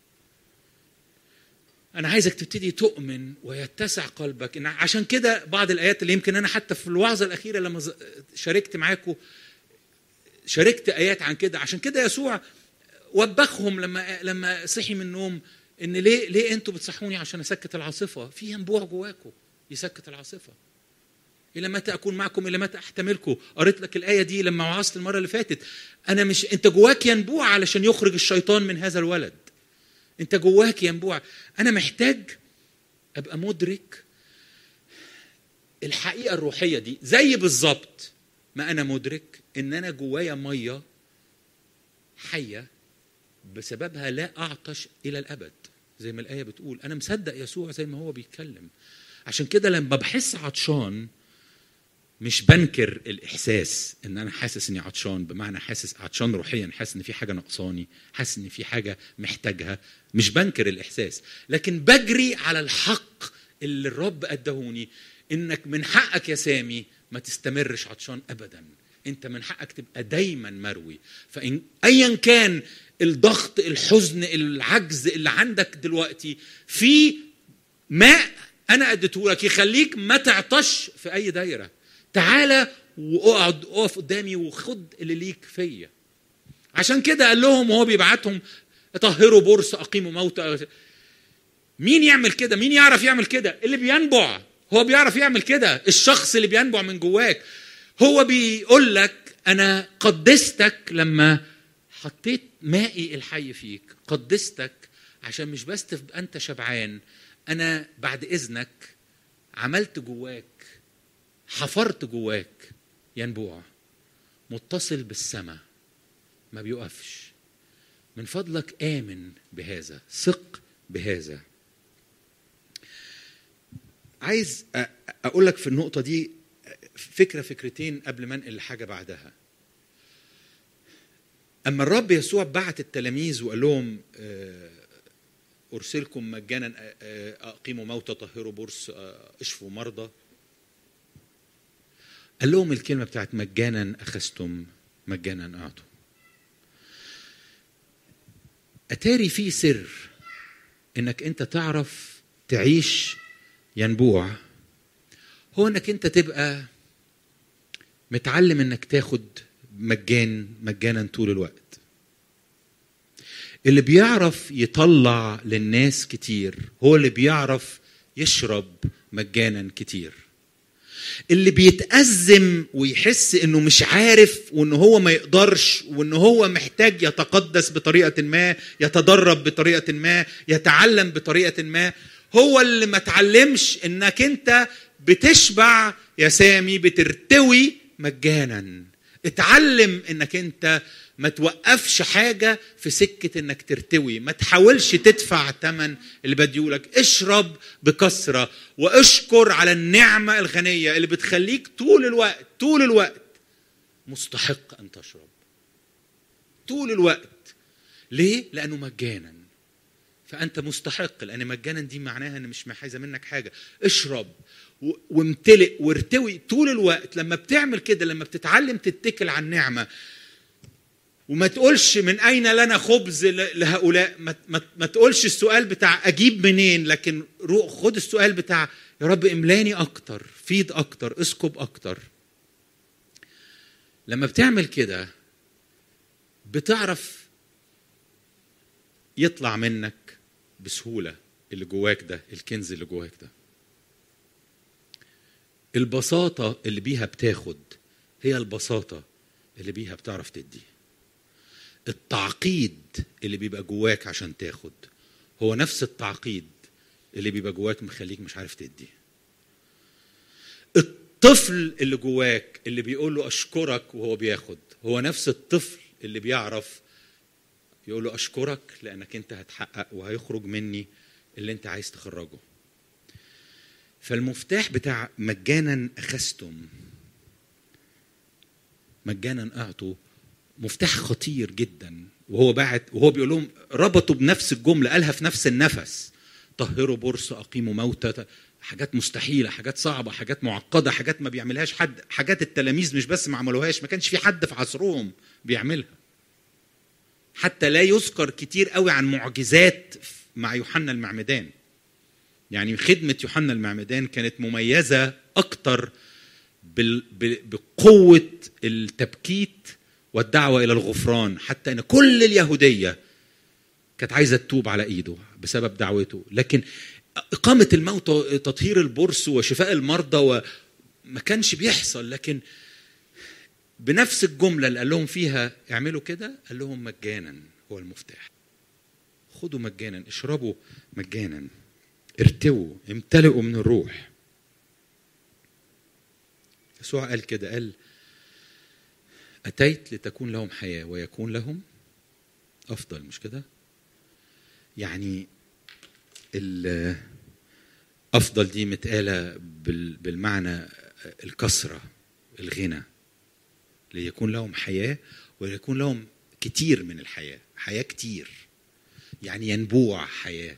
انا عايزك تبتدي تؤمن ويتسع قلبك إن عشان كده بعض الايات اللي يمكن انا حتى في الوعظه الاخيره لما ز- شاركت معاكم شاركت ايات عن كده عشان كده يسوع وبخهم لما لما صحي من النوم ان ليه ليه انتوا بتصحوني عشان اسكت العاصفه في ينبوع جواكم يسكت العاصفه الى متى اكون معكم الى متى احتملكم قريت لك الايه دي لما وعظت المره اللي فاتت انا مش انت جواك ينبوع علشان يخرج الشيطان من هذا الولد انت جواك ينبوع انا محتاج ابقى مدرك الحقيقه الروحيه دي زي بالظبط ما انا مدرك ان انا جوايا ميه حيه بسببها لا اعطش الى الابد زي ما الايه بتقول انا مصدق يسوع زي ما هو بيتكلم عشان كده لما بحس عطشان مش بنكر الاحساس ان انا حاسس اني عطشان بمعنى حاسس عطشان روحيا حاسس ان في حاجه ناقصاني حاسس ان في حاجه محتاجها مش بنكر الاحساس لكن بجري على الحق اللي الرب ادهوني انك من حقك يا سامي ما تستمرش عطشان ابدا انت من حقك تبقى دايما مروي فان ايا كان الضغط الحزن العجز اللي عندك دلوقتي في ماء انا اديته لك يخليك ما تعطش في اي دايره تعالى واقعد اقف قدامي وخد اللي ليك فيا عشان كده قال لهم وهو بيبعتهم طهروا بورصه اقيموا موتى مين يعمل كده مين يعرف يعمل كده اللي بينبع هو بيعرف يعمل كده الشخص اللي بينبع من جواك هو بيقول لك انا قدستك لما حطيت مائي الحي فيك قدستك عشان مش بس تبقى انت شبعان انا بعد اذنك عملت جواك حفرت جواك ينبوع متصل بالسماء ما بيقفش من فضلك آمن بهذا ثق بهذا عايز أ- أقول لك في النقطة دي فكرة فكرتين قبل ما انقل لحاجة بعدها أما الرب يسوع بعت التلاميذ وقال لهم آه، أرسلكم مجانا آه، آه، أقيموا موتى طهروا برص آه، اشفوا مرضى قال لهم الكلمة بتاعت مجانا أخذتم مجانا أعطوا أتاري في سر إنك أنت تعرف تعيش ينبوع هو إنك أنت تبقى متعلم إنك تاخد مجان مجانا طول الوقت اللي بيعرف يطلع للناس كتير هو اللي بيعرف يشرب مجانا كتير اللي بيتأزم ويحس انه مش عارف وان هو ما يقدرش وان هو محتاج يتقدس بطريقة ما يتدرب بطريقة ما يتعلم بطريقة ما هو اللي ما تعلمش انك انت بتشبع يا سامي بترتوي مجانا اتعلم انك انت ما توقفش حاجة في سكة انك ترتوي ما تحاولش تدفع ثمن اللي بديولك اشرب بكثرة واشكر على النعمة الغنية اللي بتخليك طول الوقت طول الوقت مستحق ان تشرب طول الوقت ليه؟ لأنه مجانا فأنت مستحق لأن مجانا دي معناها إن مش عايزة منك حاجة اشرب و- وامتلئ وارتوي طول الوقت لما بتعمل كده لما بتتعلم تتكل على النعمة وما تقولش من اين لنا خبز ل- لهؤلاء ما, ما, ما تقولش السؤال بتاع اجيب منين لكن روح خد السؤال بتاع يا رب املاني اكتر فيد اكتر اسكب اكتر لما بتعمل كده بتعرف يطلع منك بسهوله اللي جواك ده الكنز اللي جواك ده البساطه اللي بيها بتاخد هي البساطه اللي بيها بتعرف تدي التعقيد اللي بيبقى جواك عشان تاخد هو نفس التعقيد اللي بيبقى جواك مخليك مش عارف تدي الطفل اللي جواك اللي بيقول له اشكرك وهو بياخد هو نفس الطفل اللي بيعرف يقول له اشكرك لانك انت هتحقق وهيخرج مني اللي انت عايز تخرجه فالمفتاح بتاع مجانا اخذتم مجانا اعطوا مفتاح خطير جدا وهو بعت وهو بيقول لهم ربطوا بنفس الجمله قالها في نفس النفس طهروا بورص اقيموا موتى حاجات مستحيله حاجات صعبه حاجات معقده حاجات ما بيعملهاش حد حاجات التلاميذ مش بس ما عملوهاش ما كانش في حد في عصرهم بيعملها حتى لا يذكر كتير قوي عن معجزات مع يوحنا المعمدان يعني خدمة يوحنا المعمدان كانت مميزة أكتر بال- ب- بقوة التبكيت والدعوة إلى الغفران حتى أن كل اليهودية كانت عايزة تتوب على إيده بسبب دعوته لكن إقامة الموت وتطهير البرص وشفاء المرضى وما كانش بيحصل لكن بنفس الجملة اللي قال لهم فيها اعملوا كده قال لهم مجانا هو المفتاح خدوا مجانا اشربوا مجانا ارتووا امتلئوا من الروح يسوع قال كده قال أتيت لتكون لهم حياة ويكون لهم أفضل مش كده يعني ال- أفضل دي متقالة بال- بالمعنى الكثرة الغنى ليكون لهم حياة وليكون لهم كتير من الحياة حياة كتير يعني ينبوع حياة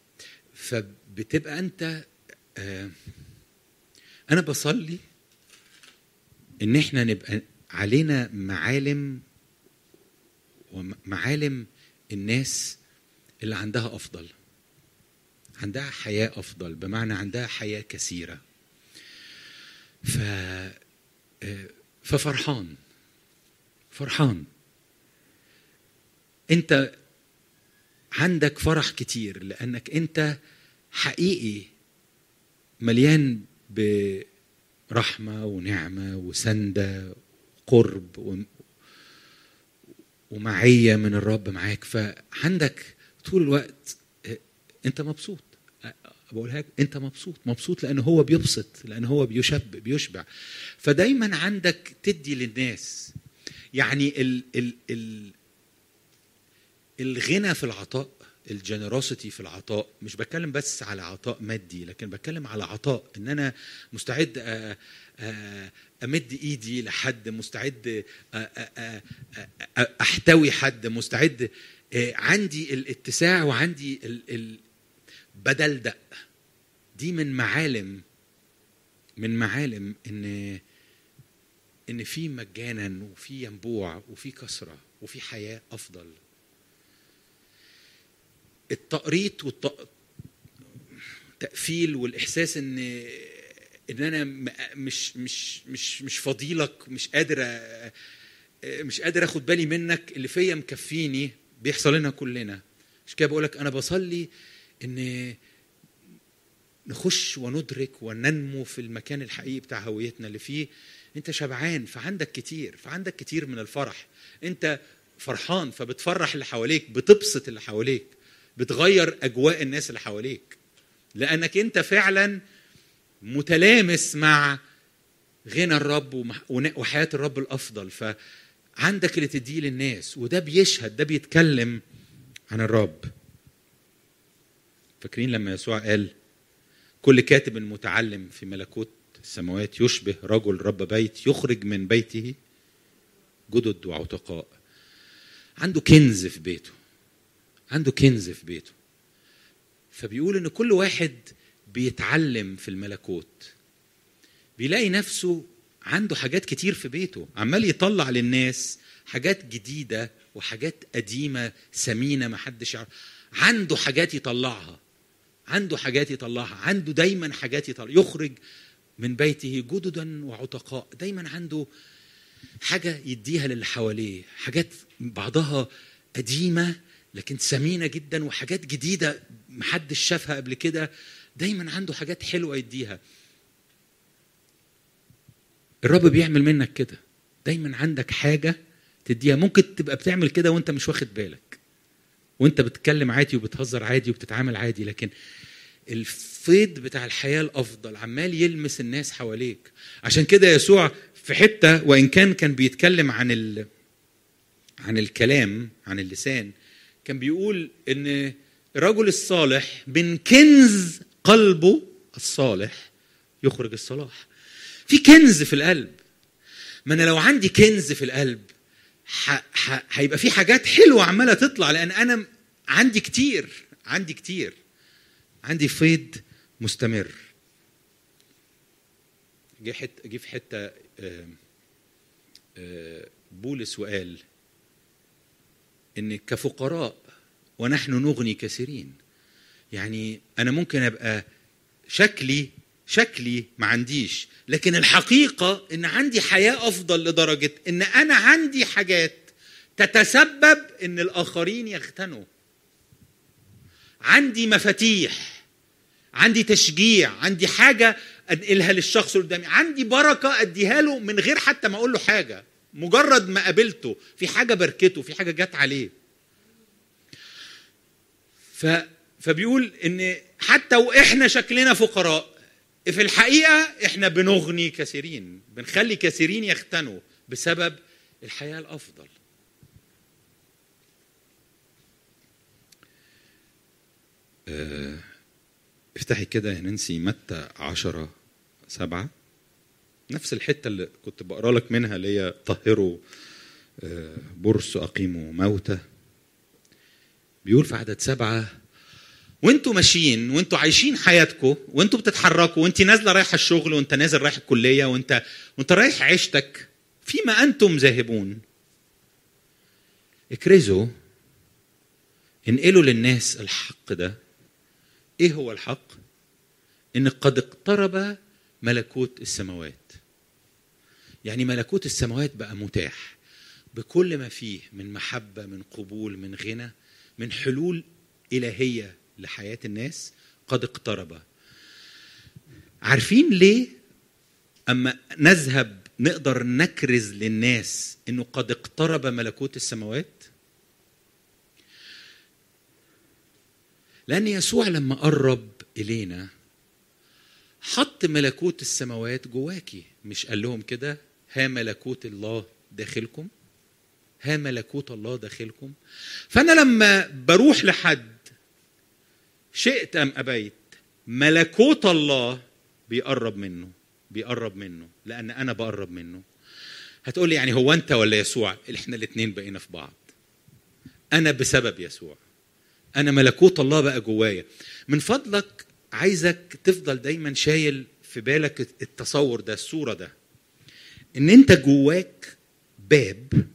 فبتبقى أنت آه، أنا بصلي ان احنا نبقى علينا معالم ومعالم الناس اللي عندها افضل عندها حياه افضل بمعنى عندها حياه كثيره ف آه، ففرحان فرحان انت عندك فرح كتير لانك انت حقيقي مليان برحمه ونعمه وسنده قرب و- ومعيه من الرب معاك فعندك طول الوقت آه، انت مبسوط آه، بقولها لك، انت مبسوط مبسوط لان هو بيبسط لان هو بيشب بيشبع فدايما عندك تدي للناس يعني ال ال ال الغنى في العطاء الجنرosity في العطاء مش بتكلم بس على عطاء مادي لكن بتكلم على عطاء ان انا مستعد أ- أ- امد ايدي لحد مستعد أ- أ- أ- أ- احتوي حد مستعد آه، عندي الاتساع وعندي ال- ال- بدل دق دي من معالم من معالم ان ان في مجانا وفي ينبوع وفي كثره وفي حياه افضل التقريط والتقفيل والاحساس ان ان انا م- مش مش مش مش فضيلك مش قادر أ- مش قادر اخد بالي منك اللي فيا مكفيني بيحصل لنا كلنا مش كده بقول لك انا بصلي ان نخش وندرك وننمو في المكان الحقيقي بتاع هويتنا اللي فيه انت شبعان فعندك كتير فعندك كتير من الفرح انت فرحان فبتفرح اللي حواليك بتبسط اللي حواليك بتغير اجواء الناس اللي حواليك لانك انت فعلا متلامس مع غنى الرب ومح- ون- وحياه الرب الافضل فعندك اللي تديه للناس وده بيشهد ده بيتكلم عن الرب فاكرين لما يسوع قال كل كاتب متعلم في ملكوت السماوات يشبه رجل رب بيت يخرج من بيته جدد وعتقاء عنده كنز في بيته عنده كنز في بيته فبيقول ان كل واحد بيتعلم في الملكوت بيلاقي نفسه عنده حاجات كتير في بيته عمال يطلع للناس حاجات جديدة وحاجات قديمة ثمينة ما حدش يعرف عنده حاجات يطلعها عنده حاجات يطلعها عنده دايما حاجات يطلع يخرج من بيته جددا وعتقاء دايما عنده حاجة يديها للي حواليه حاجات بعضها قديمة لكن ثمينة جدا وحاجات جديدة محدش شافها قبل كده دايما عنده حاجات حلوة يديها الرب بيعمل منك كده دايما عندك حاجة تديها ممكن تبقى بتعمل كده وانت مش واخد بالك وانت بتتكلم عادي وبتهزر عادي وبتتعامل عادي لكن الفيض بتاع الحياة الأفضل عمال يلمس الناس حواليك عشان كده يسوع في حتة وإن كان كان بيتكلم عن ال... عن الكلام عن اللسان كان بيقول إن الرجل الصالح من كنز قلبه الصالح يخرج الصلاح في كنز في القلب ما انا لو عندي كنز في القلب ح... ح... هيبقى في حاجات حلوه عماله تطلع لان انا عندي كتير عندي كتير عندي فيض مستمر جه حت... جه في حته آه، آه، بولس وقال ان كفقراء ونحن نغني كثيرين يعني انا ممكن ابقى شكلي شكلي ما عنديش لكن الحقيقة ان عندي حياة افضل لدرجة ان انا عندي حاجات تتسبب ان الاخرين يغتنوا عندي مفاتيح عندي تشجيع عندي حاجة انقلها للشخص اللي قدامي عندي بركة اديها له من غير حتى ما اقول له حاجة مجرد ما قابلته في حاجة بركته في حاجة جت عليه ف فبيقول ان حتى واحنا شكلنا فقراء في الحقيقه احنا بنغني كثيرين بنخلي كثيرين يختنوا بسبب الحياه الافضل آه، افتحي كده يا نانسي متى عشرة سبعة نفس الحتة اللي كنت بقرا لك منها اللي هي طهروا آه، برص أقيموا موتى بيقول في عدد سبعة وانتوا ماشيين وانتوا عايشين حياتكم وانتوا بتتحركوا وانت نازله رايحه الشغل وانت نازل رايح الكليه وانت وانت رايح عيشتك فيما انتم ذاهبون اكرزوا انقلوا للناس الحق ده ايه هو الحق ان قد اقترب ملكوت السماوات يعني ملكوت السماوات بقى متاح بكل ما فيه من محبه من قبول من غنى من حلول الهيه لحياه الناس قد اقترب عارفين ليه اما نذهب نقدر نكرز للناس انه قد اقترب ملكوت السماوات لان يسوع لما قرب الينا حط ملكوت السماوات جواكي مش قال لهم كده ها ملكوت الله داخلكم ها ملكوت الله داخلكم فانا لما بروح لحد شئت ام ابيت ملكوت الله بيقرب منه بيقرب منه لان انا بقرب منه هتقول لي يعني هو انت ولا يسوع احنا الاثنين بقينا في بعض انا بسبب يسوع انا ملكوت الله بقى جوايا من فضلك عايزك تفضل دايما شايل في بالك التصور ده الصوره ده ان انت جواك باب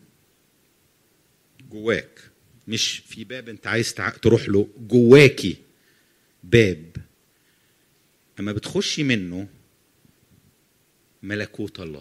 جواك مش في باب انت عايز تع- تروح له جواكي باب اما بتخشي منه ملكوت الله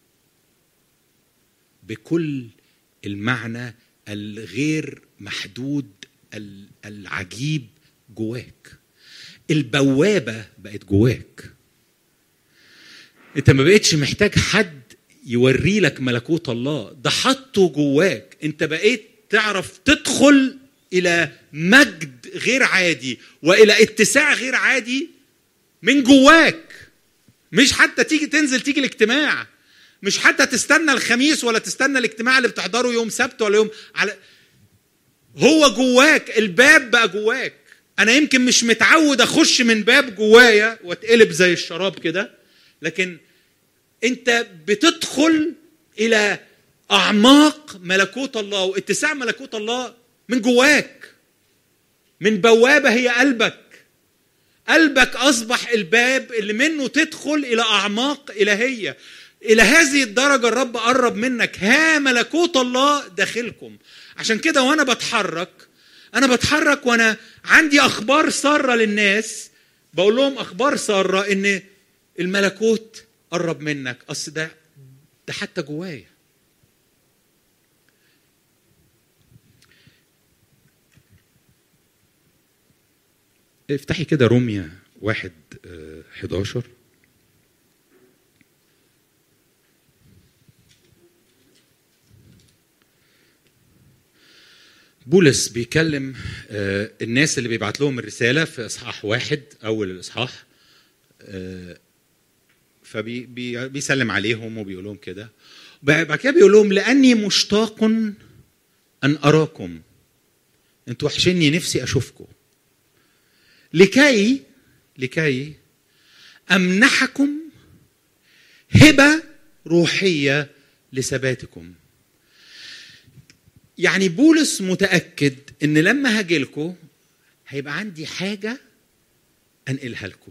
بكل المعنى الغير محدود ال- العجيب جواك البوابه بقت جواك انت ما بقتش محتاج حد يوري لك ملكوت الله ده حطه جواك انت بقيت تعرف تدخل الى مجد غير عادي والى اتساع غير عادي من جواك مش حتى تيجي تنزل تيجي الاجتماع مش حتى تستنى الخميس ولا تستنى الاجتماع اللي بتحضره يوم سبت ولا يوم على هو جواك الباب بقى جواك انا يمكن مش متعود اخش من باب جوايا واتقلب زي الشراب كده لكن انت بتدخل الى اعماق ملكوت الله واتساع ملكوت الله من جواك من بوابه هي قلبك قلبك اصبح الباب اللي منه تدخل الى اعماق الهيه الى هذه الدرجه الرب قرب منك ها ملكوت الله داخلكم عشان كده وانا بتحرك انا بتحرك وانا عندي اخبار ساره للناس بقول لهم اخبار ساره ان الملكوت قرب منك اصل ده ده حتى جوايا افتحي كده روميا واحد آه، 11 بولس بيكلم آه، الناس اللي بيبعت لهم الرسالة في إصحاح واحد أول الإصحاح فبيسلم عليهم وبيقول لهم كده بعد كده بيقول لهم لأني مشتاق أن أراكم أنتوا وحشني نفسي أشوفكم لكي لكي امنحكم هبه روحيه لثباتكم يعني بولس متاكد ان لما هاجي لكم هيبقى عندي حاجه انقلها لكم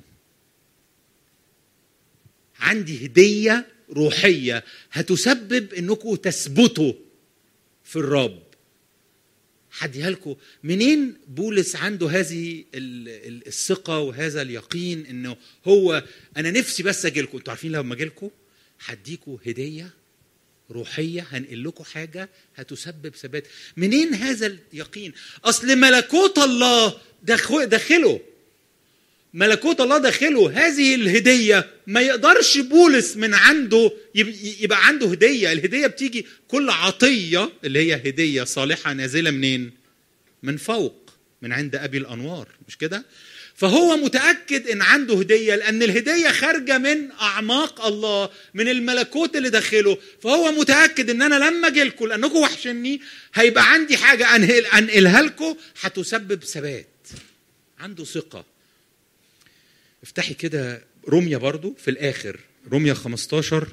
عندي هديه روحيه هتسبب انكم تثبتوا في الرب هديها لكم منين بولس عنده هذه ال- ال- الثقه وهذا اليقين انه هو انا نفسي بس اجي لكم انتوا عارفين لما اجي لكم هديكم هديه روحيه هنقل لكم حاجه هتسبب ثبات منين هذا اليقين اصل ملكوت الله داخل- داخله ملكوت الله داخله هذه الهدية ما يقدرش بولس من عنده يب- يبقى عنده هدية الهدية بتيجي كل عطية اللي هي هدية صالحة نازلة منين من فوق من عند أبي الأنوار مش كده فهو متأكد إن عنده هدية لأن الهدية خارجة من أعماق الله من الملكوت اللي داخله فهو متأكد إن أنا لما أجي لكم لأنكم وحشني هيبقى عندي حاجة أنقل أنقلها لكم هتسبب ثبات عنده ثقة افتحي كده روميا برضو في الاخر روميا 15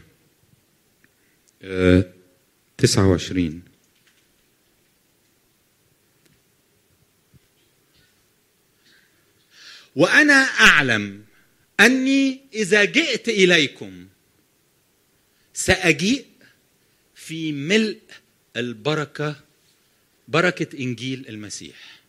آه، 29 وانا اعلم اني اذا جئت اليكم ساجيء في ملء البركه بركه انجيل المسيح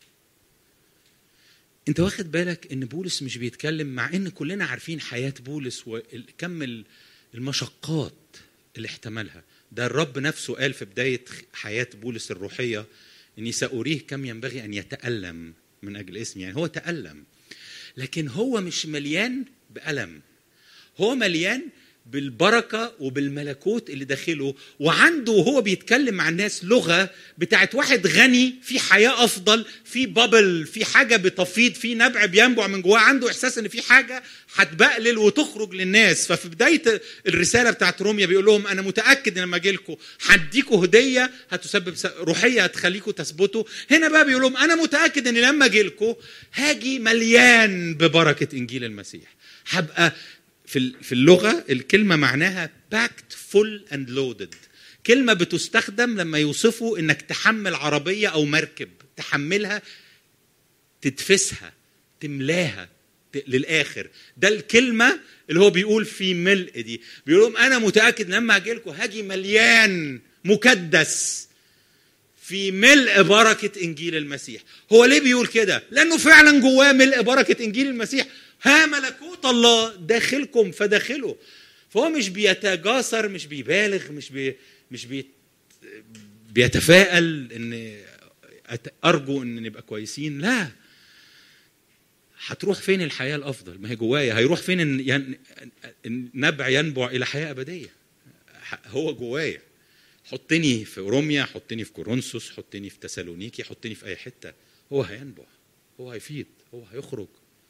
انت واخد بالك ان بولس مش بيتكلم مع ان كلنا عارفين حياه بولس وكم المشقات اللي احتملها ده الرب نفسه قال في بدايه حياه بولس الروحيه اني ساريه كم ينبغي ان يتالم من اجل اسمي يعني هو تالم لكن هو مش مليان بالم هو مليان بالبركه وبالملكوت اللي داخله وعنده وهو بيتكلم مع الناس لغه بتاعت واحد غني في حياه افضل في بابل في حاجه بتفيض في نبع بينبع من جواه عنده احساس ان في حاجه هتبقلل وتخرج للناس ففي بدايه الرساله بتاعت روميا بيقول لهم انا متاكد ان لما اجي لكم هديكم هديه هتسبب روحيه هتخليكم تثبتوا هنا بقى بيقول لهم انا متاكد ان لما اجي لكم هاجي مليان ببركه انجيل المسيح هبقى في في اللغه الكلمه معناها باكت فول اند لودد كلمه بتستخدم لما يوصفوا انك تحمل عربيه او مركب تحملها تدفسها تملاها للاخر ده الكلمه اللي هو بيقول في ملء دي بيقول لهم انا متاكد لما اجي لكم هاجي مليان مكدس في ملء بركه انجيل المسيح هو ليه بيقول كده لانه فعلا جواه ملء بركه انجيل المسيح ها ملكوت الله داخلكم فداخله فهو مش بيتجاسر مش بيبالغ مش بي مش بي بيتفائل ان ارجو ان نبقى كويسين لا هتروح فين الحياه الافضل ما هي جوايا هيروح فين ين... النبع ينبع الى حياه ابديه هو جوايا حطني في روميا حطني في كورنثوس حطني في تسالونيكي حطني في اي حته هو هينبع هو هيفيض هو هيخرج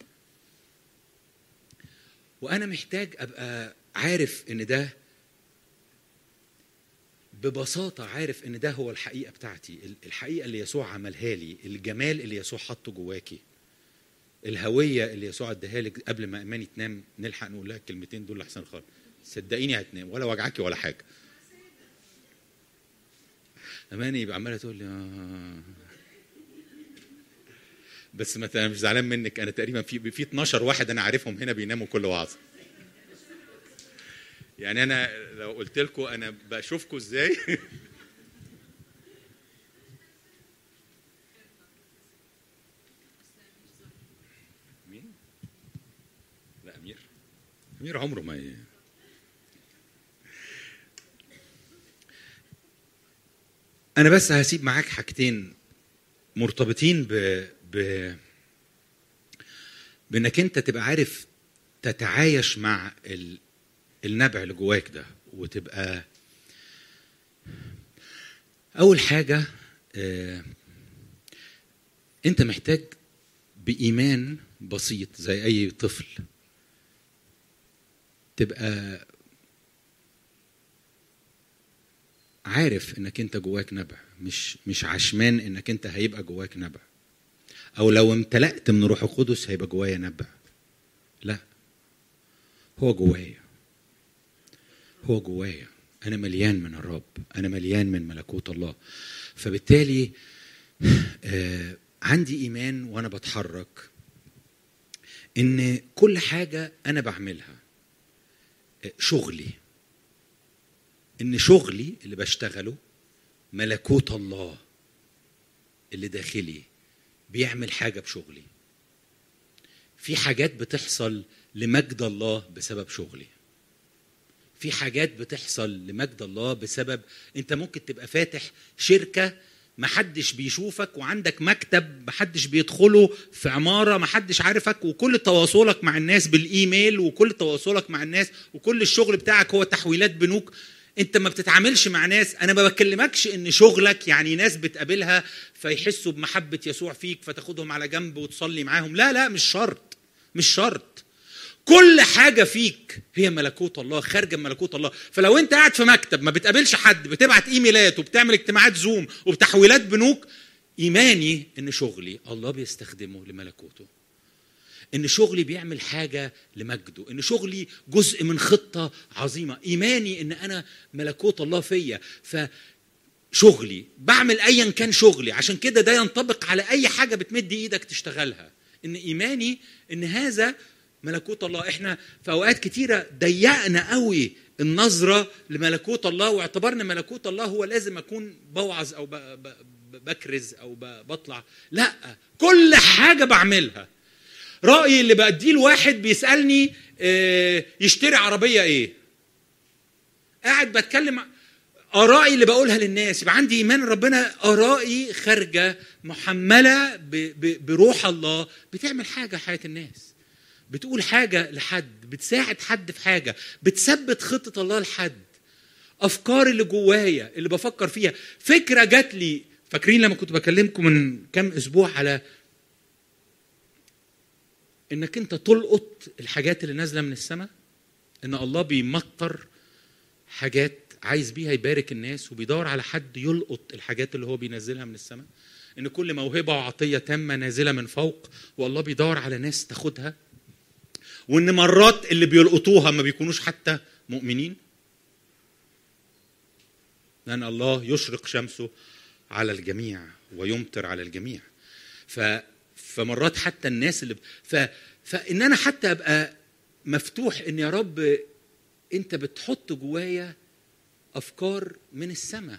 وانا محتاج ابقى عارف ان ده ببساطة عارف ان ده هو الحقيقة بتاعتي الحقيقة اللي يسوع عملها لي الجمال اللي يسوع حطه جواكي الهوية اللي يسوع اداها لك قبل ما اماني تنام نلحق نقول لها الكلمتين دول احسن خالص صدقيني هتنام ولا وجعكي ولا حاجة اماني يبقى عمالة تقول لي آه بس مثلا مش زعلان منك انا تقريبا في في 12 واحد انا عارفهم هنا بيناموا كل وعظه يعني انا لو قلت لكم انا بشوفكم ازاي مين لا امير امير عمره ما ي... انا بس هسيب معاك حاجتين مرتبطين ب ب بانك انت تبقى عارف تتعايش مع ال... النبع اللي جواك ده وتبقى اول حاجه آه انت محتاج بايمان بسيط زي اي طفل تبقى عارف انك انت جواك نبع مش مش عشمان انك انت هيبقى جواك نبع او لو امتلأت من روح القدس هيبقى جوايا نبع لا هو جوايا هو جوايا انا مليان من الرب انا مليان من ملكوت الله فبالتالي آه عندي ايمان وانا بتحرك ان كل حاجه انا بعملها آه شغلي ان شغلي اللي بشتغله ملكوت الله اللي داخلي بيعمل حاجه بشغلي في حاجات بتحصل لمجد الله بسبب شغلي في حاجات بتحصل لمجد الله بسبب انت ممكن تبقى فاتح شركه محدش بيشوفك وعندك مكتب محدش بيدخله في عماره محدش عارفك وكل تواصلك مع الناس بالايميل وكل تواصلك مع الناس وكل الشغل بتاعك هو تحويلات بنوك انت ما بتتعاملش مع ناس انا ما بكلمكش ان شغلك يعني ناس بتقابلها فيحسوا بمحبه يسوع فيك فتاخدهم على جنب وتصلي معاهم لا لا مش شرط مش شرط كل حاجة فيك هي ملكوت الله خارجة من ملكوت الله فلو انت قاعد في مكتب ما بتقابلش حد بتبعت ايميلات وبتعمل اجتماعات زوم وبتحويلات بنوك ايماني ان شغلي الله بيستخدمه لملكوته ان شغلي بيعمل حاجة لمجده ان شغلي جزء من خطة عظيمة ايماني ان انا ملكوت الله فيا ف شغلي بعمل ايا كان شغلي عشان كده ده ينطبق على اي حاجة بتمد ايدك تشتغلها ان ايماني ان هذا ملكوت الله احنا في اوقات كتيره ضيقنا قوي النظره لملكوت الله واعتبرنا ملكوت الله هو لازم اكون بوعظ او ب- ب- ب- بكرز او ب- بطلع لا كل حاجه بعملها رايي اللي بديه لواحد بيسالني آه، يشتري عربيه ايه قاعد بتكلم ارائي اللي بقولها للناس يبقى عندي ايمان إن ربنا ارائي خارجه محمله ب- ب- بروح الله بتعمل حاجه في حياه الناس بتقول حاجه لحد بتساعد حد في حاجه بتثبت خطه الله لحد افكار اللي جوايا اللي بفكر فيها فكره جات لي فاكرين لما كنت بكلمكم من كام اسبوع على انك انت تلقط الحاجات اللي نازله من السماء ان الله بيمطر حاجات عايز بيها يبارك الناس وبيدور على حد يلقط الحاجات اللي هو بينزلها من السماء ان كل موهبه وعطيه تامه نازله من فوق والله بيدور على ناس تاخدها وان مرات اللي بيلقطوها ما بيكونوش حتى مؤمنين لان الله يشرق شمسه على الجميع ويمطر على الجميع ف فمرات حتى الناس اللي ب... ف... فان انا حتى ابقى مفتوح ان يا رب انت بتحط جوايا افكار من السماء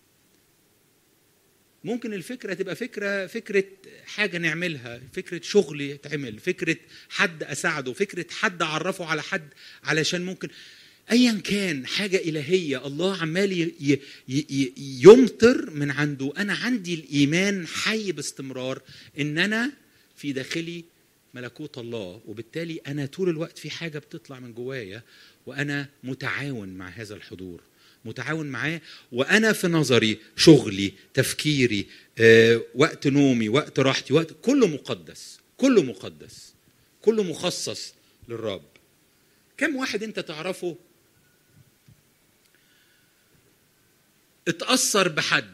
ممكن الفكره تبقى فكره فكره حاجه نعملها فكره شغل يتعمل فكره حد اساعده فكره حد اعرفه على حد علشان ممكن ايا كان حاجه الهيه الله عمال ي- ي- ي- يمطر من عنده انا عندي الايمان حي باستمرار ان انا في داخلي ملكوت الله وبالتالي انا طول الوقت في حاجه بتطلع من جوايا وانا متعاون مع هذا الحضور متعاون معاه وانا في نظري شغلي تفكيري آه، وقت نومي وقت راحتي وقت كله مقدس كله مقدس كله مخصص للرب كم واحد انت تعرفه اتأثر بحد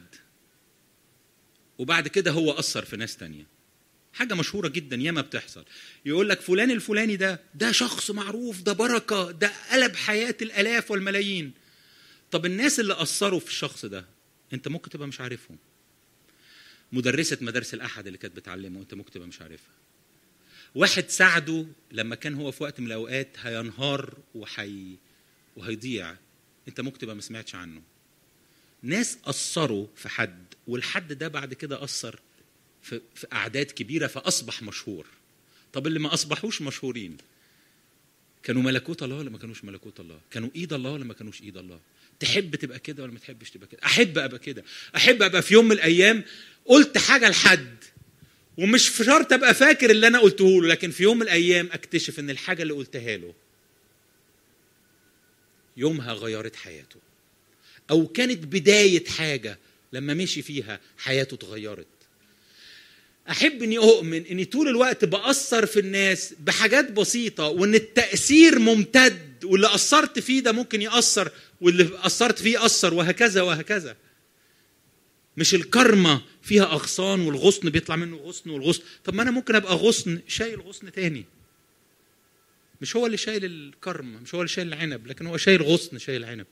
وبعد كده هو أثر في ناس تانية حاجة مشهورة جدا ياما بتحصل يقول لك فلان الفلاني ده ده شخص معروف ده بركة ده قلب حياة الآلاف والملايين طب الناس اللي أثروا في الشخص ده أنت ممكن تبقى مش عارفهم مدرسة مدارس الأحد اللي كانت بتعلمه أنت ممكن تبقى مش عارفها واحد ساعده لما كان هو في وقت من الأوقات هينهار وحي وهيضيع أنت ممكن تبقى ما سمعتش عنه ناس أثروا في حد والحد ده بعد كده أثر في, في أعداد كبيرة فأصبح مشهور طب اللي ما أصبحوش مشهورين كانوا ملكوت الله ولا ما كانوش ملكوت الله كانوا ايد الله ولا ما كانوش ايد الله تحب تبقى كده ولا ما تحبش تبقى كده احب ابقى كده احب ابقى في يوم من الايام قلت حاجه لحد ومش في شرط ابقى فاكر اللي انا قلته له لكن في يوم من الايام اكتشف ان الحاجه اللي قلتها له يومها غيرت حياته او كانت بدايه حاجه لما مشي فيها حياته اتغيرت احب اني اؤمن اني طول الوقت باثر في الناس بحاجات بسيطه وان التاثير ممتد واللي اثرت فيه ده ممكن ياثر واللي اثرت فيه اثر وهكذا وهكذا مش الكرمة فيها أغصان والغصن بيطلع منه غصن والغصن طب ما أنا ممكن أبقى غصن شايل غصن تاني مش هو اللي شايل الكرمة مش هو اللي شايل العنب لكن هو شايل غصن شايل عنب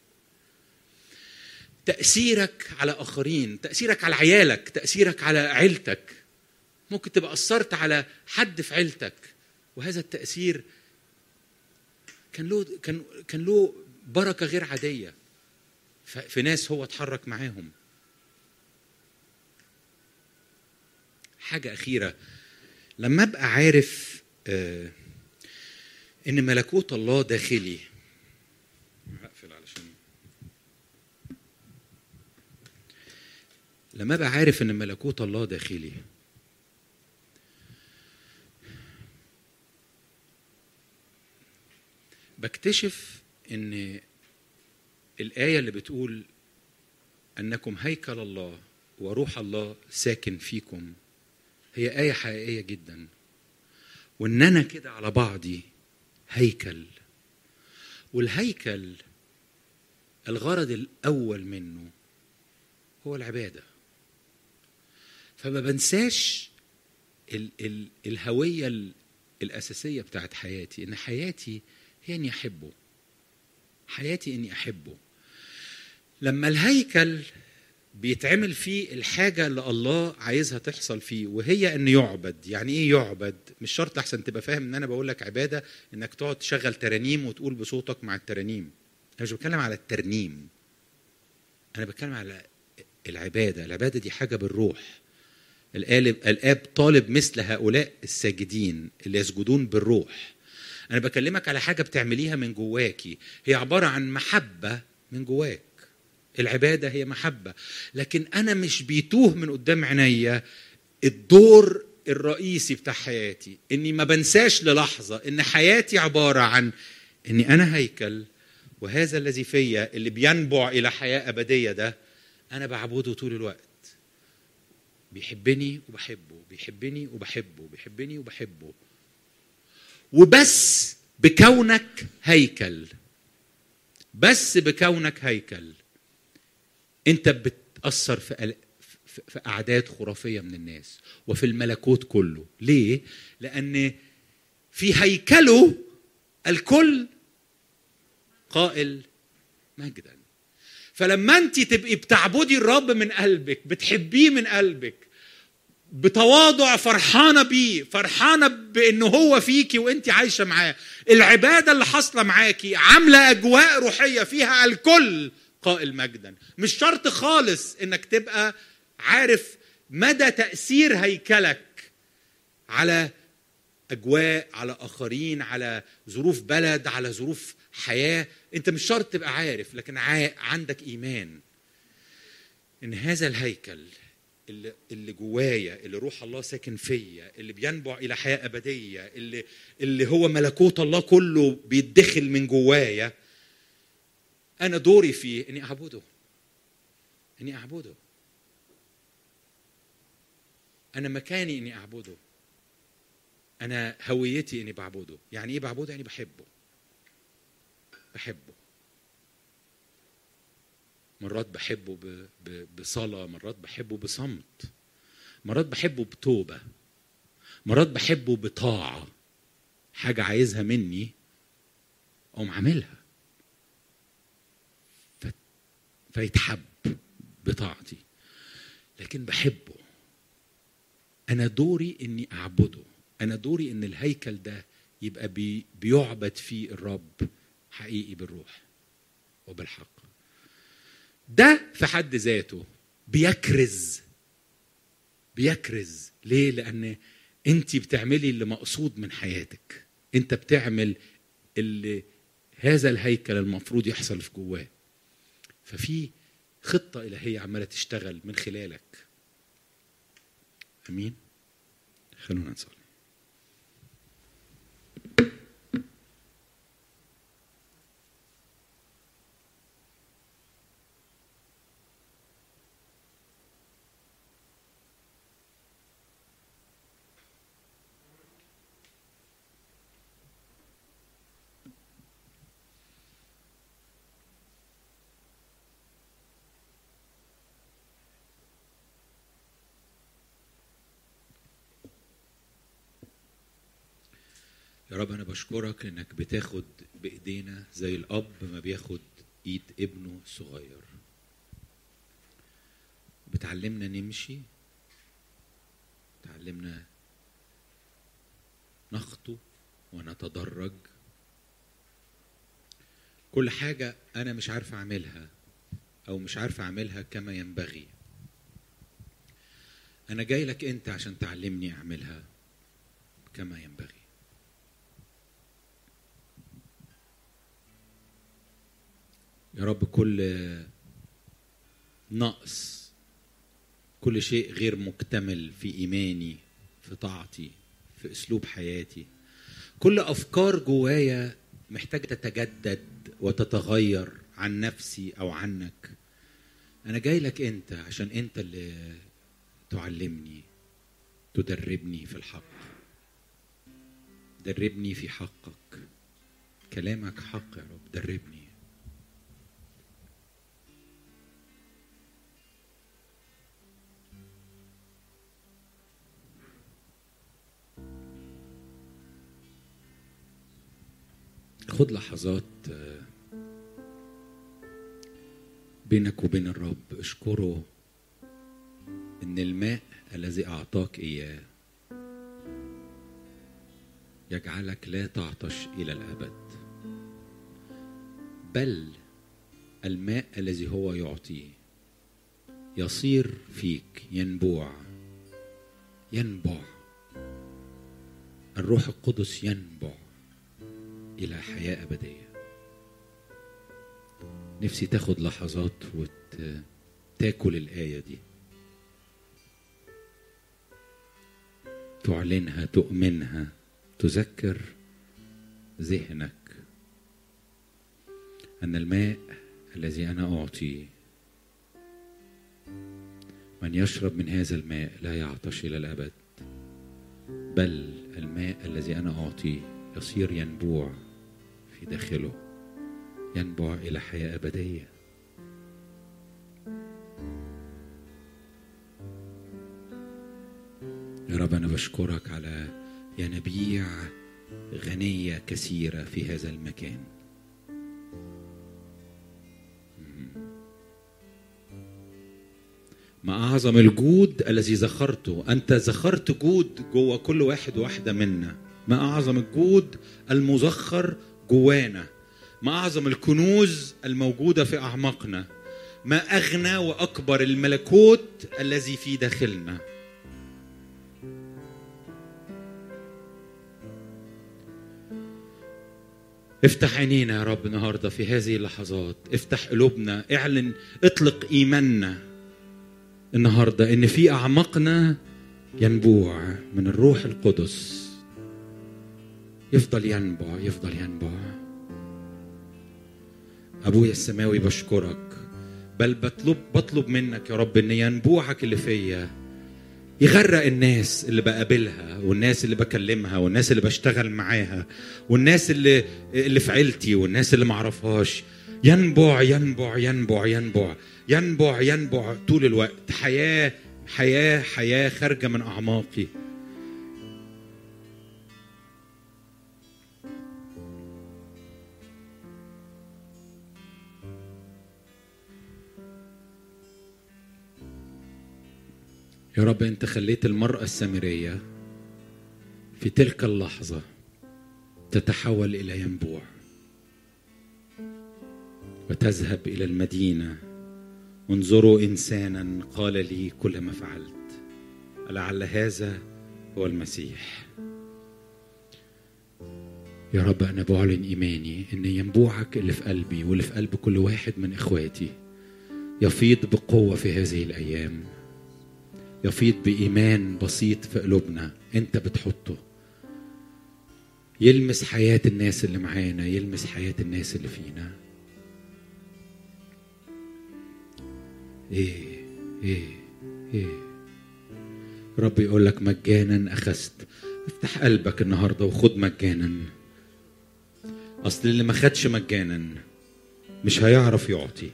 تأثيرك على آخرين تأثيرك على عيالك تأثيرك على عيلتك ممكن تبقى أثرت على حد في عيلتك وهذا التأثير كان له كان كان له بركة غير عادية ف- في ناس هو اتحرك معاهم حاجة أخيرة لما أبقى عارف آه، إن ملكوت الله داخلي هقفل علشان لما أبقى عارف إن ملكوت الله داخلي بكتشف إن الآية اللي بتقول أنكم هيكل الله وروح الله ساكن فيكم هي آية حقيقية جدا وإن أنا كده على بعضي هيكل والهيكل الغرض الأول منه هو العبادة فما بنساش ال ال الهوية ال الأساسية بتاعت حياتي إن حياتي هي إني أحبه حياتي إني أحبه لما الهيكل بيتعمل فيه الحاجة اللي الله عايزها تحصل فيه وهي ان يعبد يعني ايه يعبد مش شرط احسن تبقى فاهم ان انا بقول لك عبادة انك تقعد تشغل ترانيم وتقول بصوتك مع الترانيم انا مش بتكلم على الترنيم انا بتكلم على العبادة العبادة دي حاجة بالروح الآلب الآب طالب مثل هؤلاء الساجدين اللي يسجدون بالروح أنا بكلمك على حاجة بتعمليها من جواكي هي عبارة عن محبة من جواك العبادة هي محبة لكن أنا مش بيتوه من قدام عينيا الدور الرئيسي بتاع حياتي إني ما بنساش للحظة إن حياتي عبارة عن إني أنا هيكل وهذا الذي فيا اللي بينبع إلى حياة أبدية ده أنا بعبده طول الوقت بيحبني وبحبه بيحبني وبحبه بيحبني وبحبه وبس بكونك هيكل بس بكونك هيكل انت بتأثر في أل- في- في أعداد خرافية من الناس وفي الملكوت كله ليه؟ لأن في هيكله الكل قائل مجدا فلما انت تبقي بتعبدي الرب من قلبك بتحبيه من قلبك بتواضع فرحانه بيه فرحانه بانه هو فيكي وانت عايشه معاه العباده اللي حاصله معاكي عامله اجواء روحيه فيها الكل قائل مجدا مش شرط خالص انك تبقى عارف مدى تاثير هيكلك على اجواء على اخرين على ظروف بلد على ظروف حياه انت مش شرط تبقى عارف لكن عا- عندك ايمان ان هذا الهيكل اللي اللي جوايا اللي روح الله ساكن فيا اللي بينبع الى حياه ابديه اللي اللي هو ملكوت الله كله بيتدخل من جوايا انا دوري فيه اني اعبده اني اعبده انا مكاني اني اعبده انا هويتي اني بعبده يعني ايه بعبده يعني بحبه بحبه مرات بحبه ب- ب- بصلاة مرات بحبه بصمت مرات بحبه بتوبة مرات بحبه بطاعة حاجة عايزها مني أقوم عاملها ف- فيتحب بطاعتي لكن بحبه أنا دوري إني أعبده أنا دوري إن الهيكل ده يبقى بي بيعبد فيه الرب حقيقي بالروح وبالحق ده في حد ذاته بيكرز بيكرز ليه لان انت بتعملي اللي مقصود من حياتك انت بتعمل اللي هذا الهيكل المفروض يحصل في جواه ففي خطه الهيه عماله تشتغل من خلالك امين خلونا نصلي يا رب انا بشكرك انك بتاخد بايدينا زي الاب ما بياخد ايد ابنه الصغير بتعلمنا نمشي تعلمنا نخطو ونتدرج كل حاجة أنا مش عارف أعملها أو مش عارف أعملها كما ينبغي أنا جاي لك أنت عشان تعلمني أعملها كما ينبغي يا رب كل نقص كل شيء غير مكتمل في ايماني في طاعتي في اسلوب حياتي كل افكار جوايا محتاجه تتجدد وتتغير عن نفسي او عنك انا جاي لك انت عشان انت اللي تعلمني تدربني في الحق دربني في حقك كلامك حق يا رب دربني خد لحظات آه، بينك وبين الرب اشكره ان الماء الذي اعطاك اياه يجعلك لا تعطش الى الابد بل الماء الذي هو يعطيه يصير فيك ينبوع ينبع الروح القدس ينبع الى حياه ابديه نفسي تاخد لحظات وتاكل الايه دي تعلنها تؤمنها تذكر ذهنك ان الماء الذي انا اعطيه من يشرب من هذا الماء لا يعطش الى الابد بل الماء الذي انا اعطيه يصير ينبوع في داخله ينبع الى حياه ابديه يا رب انا بشكرك على ينابيع غنيه كثيره في هذا المكان ما أعظم الجود الذي ذخرته أنت ذخرت جود جوه كل واحد واحدة منا ما أعظم الجود المذخر جوانا ما أعظم الكنوز الموجودة في أعماقنا ما أغنى وأكبر الملكوت الذي في داخلنا افتح عينينا يا رب النهارده في هذه اللحظات افتح قلوبنا اعلن اطلق ايماننا النهارده ان في اعماقنا ينبوع من الروح القدس يفضل ينبع يفضل ينبع ابويا السماوي بشكرك بل بطلب بطلب منك يا رب ان ينبوعك اللي فيا يغرق الناس اللي بقابلها والناس اللي بكلمها والناس اللي بشتغل معاها والناس اللي اللي في عيلتي والناس اللي معرفهاش ينبع ينبع ينبع ينبع ينبع ينبع طول الوقت حياة حياة حياة خارجة من أعماقي يا رب أنت خليت المرأة السامرية في تلك اللحظة تتحول إلى ينبوع وتذهب إلى المدينة انظروا إنسانا قال لي كل ما فعلت لعل هذا هو المسيح يا رب أنا بعلن إيماني إن ينبوعك اللي في قلبي واللي في قلب كل واحد من إخواتي يفيض بقوة في هذه الأيام يفيض بإيمان بسيط في قلوبنا أنت بتحطه يلمس حياة الناس اللي معانا يلمس حياة الناس اللي فينا ايه ايه ايه رب يقول لك مجانا اخذت افتح قلبك النهارده وخد مجانا اصل اللي ما خدش مجانا مش هيعرف يعطي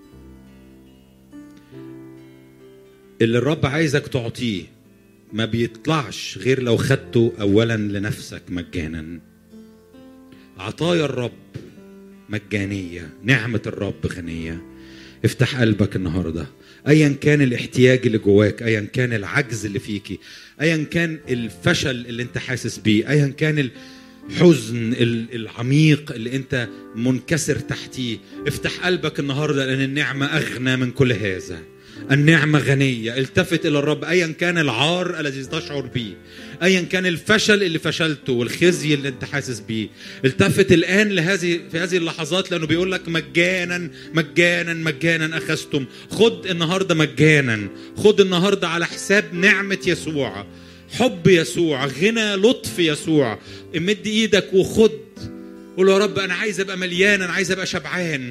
اللي الرب عايزك تعطيه ما بيطلعش غير لو خدته اولا لنفسك مجانا عطايا الرب مجانيه نعمه الرب غنيه افتح قلبك النهارده ايا كان الاحتياج اللي جواك ايا كان العجز اللي فيكي ايا كان الفشل اللي انت حاسس بيه ايا كان الحزن ال- العميق اللي انت منكسر تحتيه افتح قلبك النهارده لان النعمه اغنى من كل هذا النعمة غنية التفت إلى الرب أيا كان العار الذي تشعر به أيا كان الفشل اللي فشلته والخزي اللي أنت حاسس بيه التفت الآن لهذه في هذه اللحظات لأنه بيقول لك مجانا مجانا مجانا أخذتم خد النهاردة مجانا خد النهاردة على حساب نعمة يسوع حب يسوع غنى لطف يسوع امد ايدك وخد قول يا رب انا عايز ابقى مليان انا عايز ابقى شبعان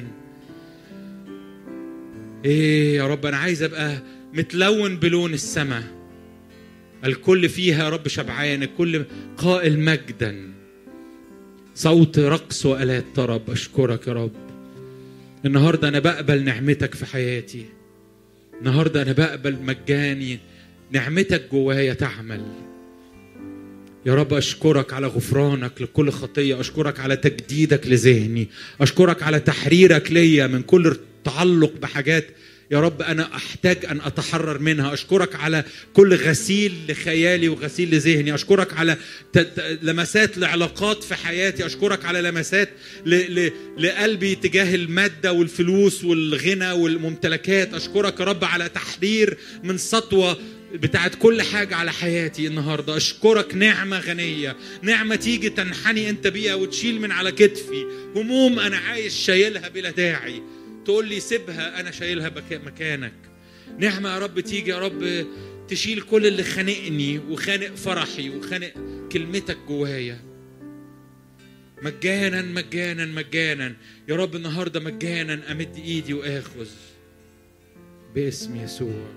ايه يا رب انا عايز ابقى متلون بلون السماء الكل فيها يا رب شبعان الكل قائل مجدا صوت رقص والات طرب اشكرك يا رب النهارده انا بقبل نعمتك في حياتي النهارده انا بقبل مجاني نعمتك جوايا تعمل يا رب اشكرك على غفرانك لكل خطيه اشكرك على تجديدك لذهني اشكرك على تحريرك ليا من كل تعلق بحاجات يا رب انا احتاج ان اتحرر منها اشكرك على كل غسيل لخيالي وغسيل لذهني اشكرك على ت- ت- لمسات لعلاقات في حياتي اشكرك على لمسات ل... ل... لقلبي تجاه الماده والفلوس والغنى والممتلكات اشكرك يا رب على تحرير من سطوه بتاعت كل حاجة على حياتي النهاردة أشكرك نعمة غنية نعمة تيجي تنحني أنت بيها وتشيل من على كتفي هموم أنا عايش شايلها بلا داعي تقول لي سيبها أنا شايلها بك- مكانك نعمة يا رب تيجي يا رب تشيل كل اللي خانقني وخانق فرحي وخانق كلمتك جوايا مجانا مجانا مجانا يا رب النهارده مجانا امد ايدي واخذ باسم يسوع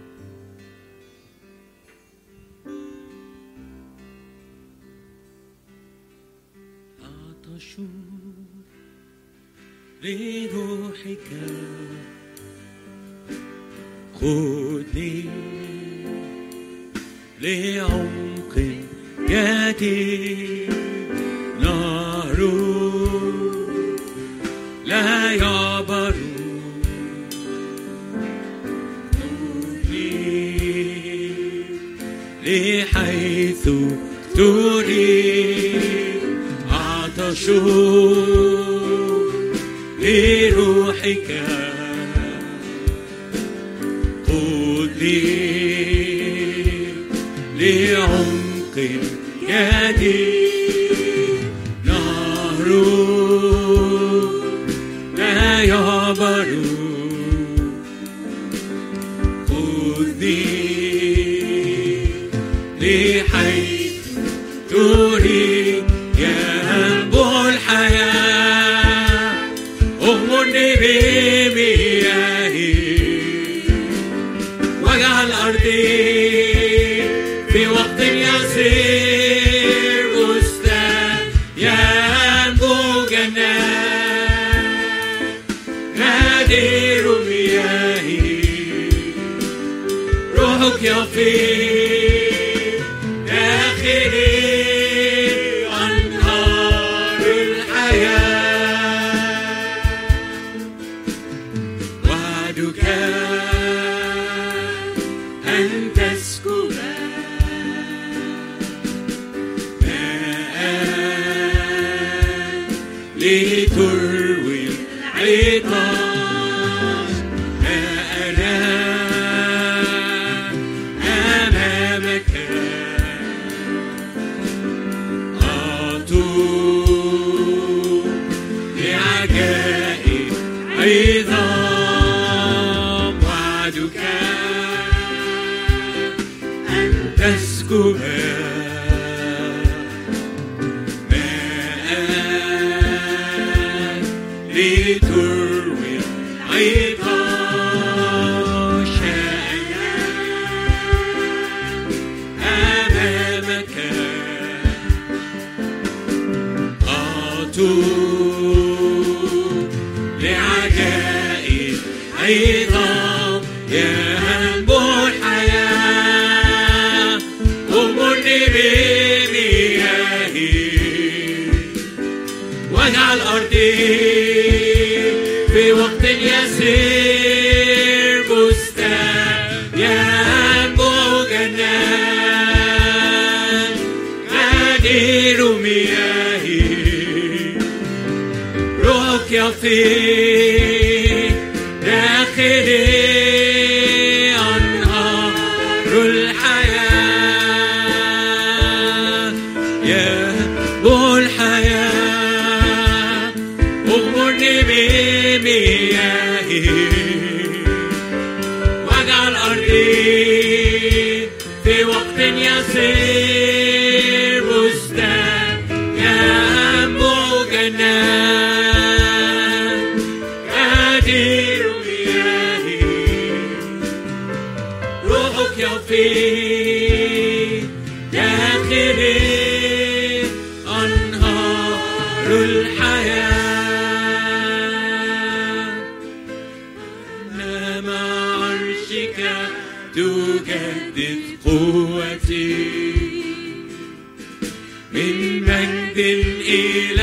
عطشوا لروحك خذني لعمق جديد نار لا يعبر خذني لحيث تريد عطش لروحك خذني لعمق جديد نهر لا يعبر خذني لحيث تريد ينبوع الحياة أمرني بمياهي واجعل أرضي في وقت يصير بستان ينبوع جنات غدير مياهي روحك يفيض داخلي أنهار الحياة وعدك أن تسكب ماء لتروي العطاش أنا أمامك أطوب بعجائب عظام وعدك أن تسكب ماء لتروي عطاش أمامك أطوب لعجائب عظام ينبوع الحياة أمرني بمياهي واجعل أرضي في وقت يسير بستان ينبوع جنات غدير مياهي روحك يفيض داخلي أنهار الحياة يا بو الحياة أغمرني بمياهي واجعل أرضي في وقت يصير بستان ينبوع جنات غدير مياهي روحك يفيض داخلي أنهار الحياة أمام عرشك تجدد قوتي من مجد إلى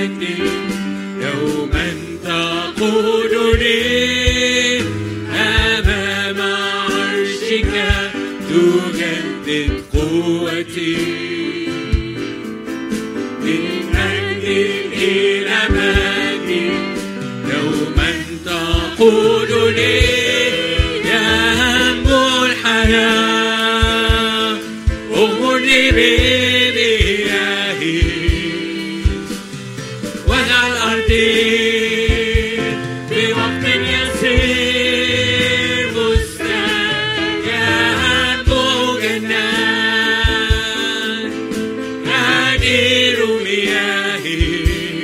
مجد يوما تقول لي جدد قوتي من أجل إلى مجد يوما تقول لي يا أنبوع الحياة أغني بمياهي واجعل أرضي في وقت يسير بستان ينبوع جنات غدير مياهي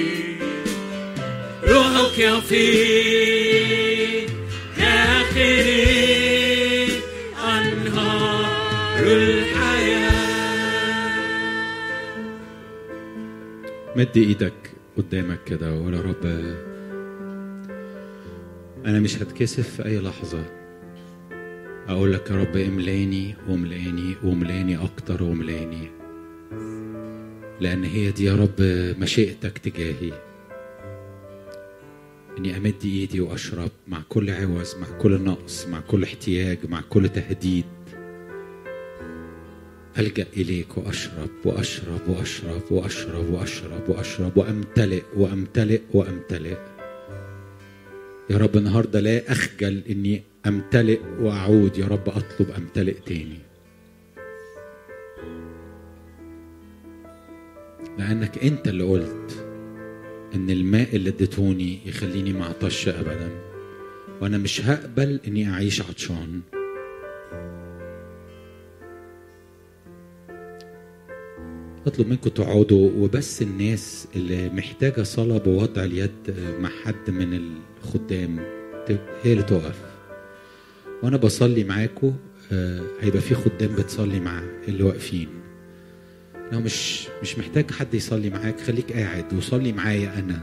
روحك يفيض داخلي أنهار الحياة مد ايدك قدامك كده وقول يا رب انا مش هتكسف في اي لحظه اقول لك يا رب املاني واملاني واملاني اكتر واملاني لان هي دي يا رب مشيئتك تجاهي اني امد ايدي واشرب مع كل عوز مع كل نقص مع كل احتياج مع كل تهديد ألجأ إليك وأشرب وأشرب وأشرب وأشرب وأشرب وأشرب وأمتلئ وأمتلئ وأمتلئ يا رب النهاردة لا أخجل إني أمتلئ وأعود يا رب أطلب أمتلئ تاني لأنك أنت اللي قلت إن الماء اللي اديتوني يخليني ما أعطش أبدا وأنا مش هقبل إني أعيش عطشان اطلب منكم تقعدوا وبس الناس اللي محتاجه صلاه بوضع اليد مع حد من الخدام ت- هي اللي تقف وانا بصلي معاكم آه، هيبقى في خدام بتصلي مع اللي واقفين لو مش مش محتاج حد يصلي معاك خليك قاعد وصلي معايا انا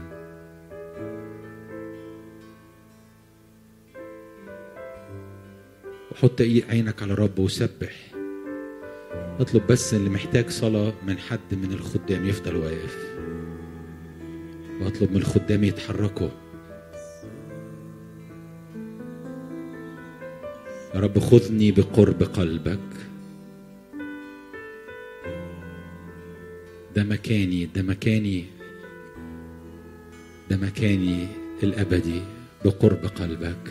وحط إي- عينك على الرب وسبح اطلب بس اللي محتاج صلاة من حد من الخدام يفضل واقف واطلب من الخدام يتحركوا يا رب خذني بقرب قلبك ده مكاني ده مكاني ده مكاني الأبدي بقرب قلبك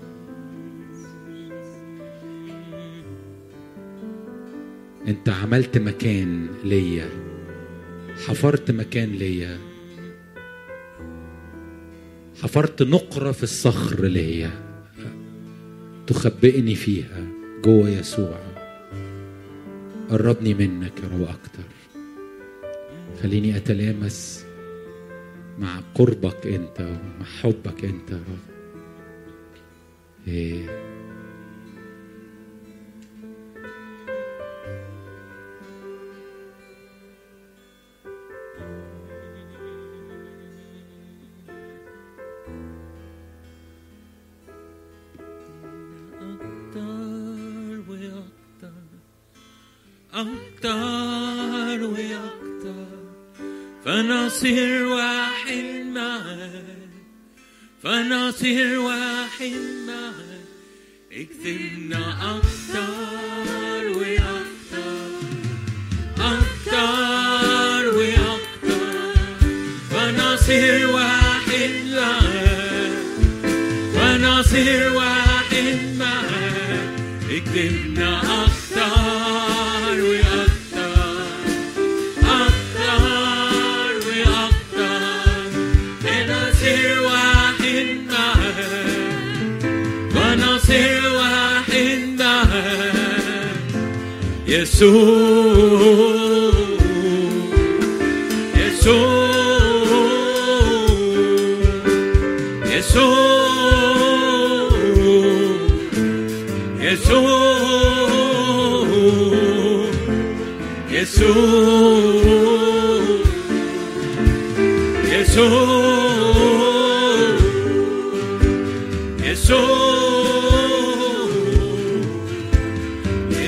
انت عملت مكان ليا حفرت مكان ليا حفرت نقرة في الصخر ليا تخبئني فيها جوه يسوع قربني منك يا رب أكتر خليني أتلامس مع قربك أنت ومع حبك أنت يا رب إيه. أكتر وأكتر أكتر وأكتر فنصير واحد معاك فنصير واحد معاك اكتبنا أكتر وأكتر أكتر وأكتر فنصير واحد معاك ونصير واحد معاك اكتبنا أكتر وأكتر أكتر وأكتر لنصير واحد معاك ونصير واحد معاك يسوع يسوع يسوع يسوع يسوع يسوع يسوع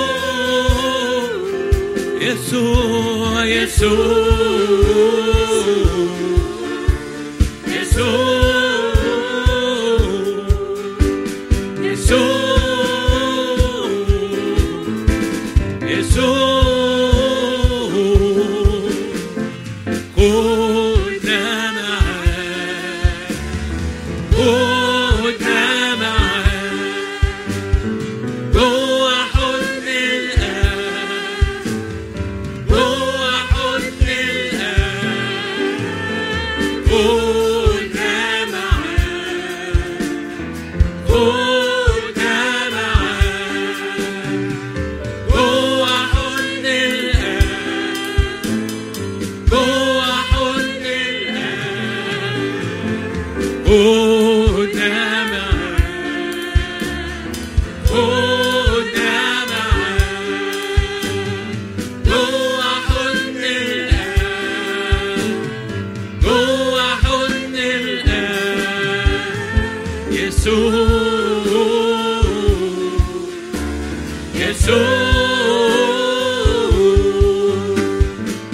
يسوع يسوع يسوع يسوع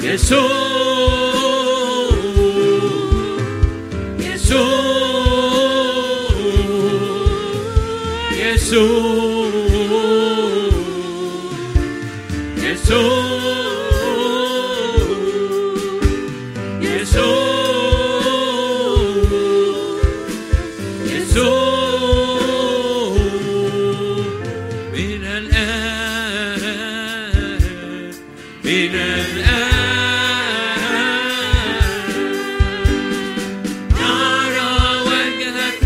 من الآن من الآن نرى وجهك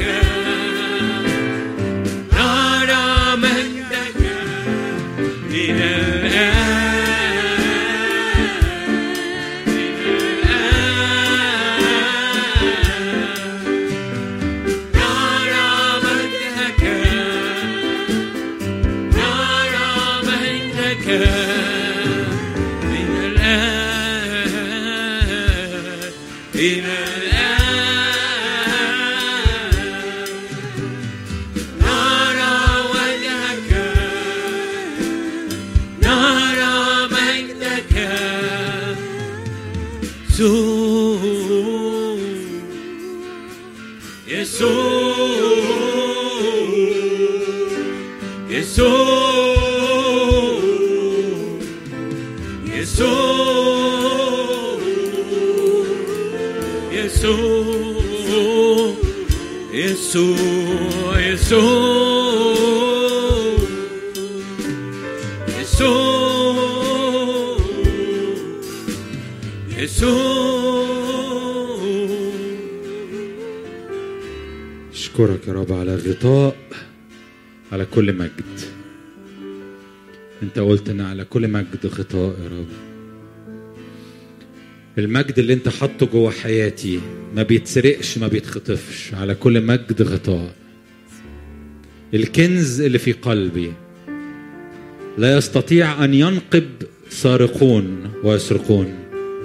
نرى مجدك من الآن من الآن نرى مجدك نرى مجدك من الآن إلى الآن نرى وجهك نرى مجدك يسوع يسوع يسوع يسوع يسوع يسوع يسوع يسوع اشكرك يا رب على الغطاء على كل مجد انت قلت ان على كل مجد غطاء يا رب المجد اللي انت حاطه جوه حياتي ما بيتسرقش ما بيتخطفش على كل مجد غطاء الكنز اللي في قلبي لا يستطيع ان ينقب سارقون ويسرقون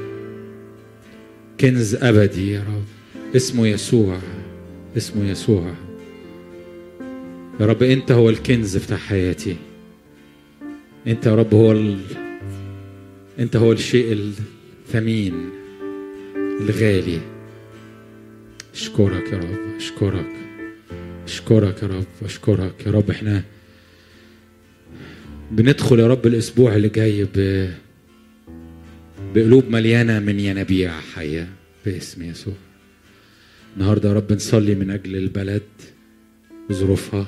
كنز ابدي يا رب اسمه يسوع اسمه يسوع يا رب انت هو الكنز بتاع حياتي انت يا رب هو ال... انت هو الشيء الثمين الغالي اشكرك يا رب اشكرك اشكرك يا رب اشكرك يا رب احنا بندخل يا رب الاسبوع اللي جاي ب... بقلوب مليانه من ينابيع حيه باسم يسوع النهارده يا رب نصلي من اجل البلد وظروفها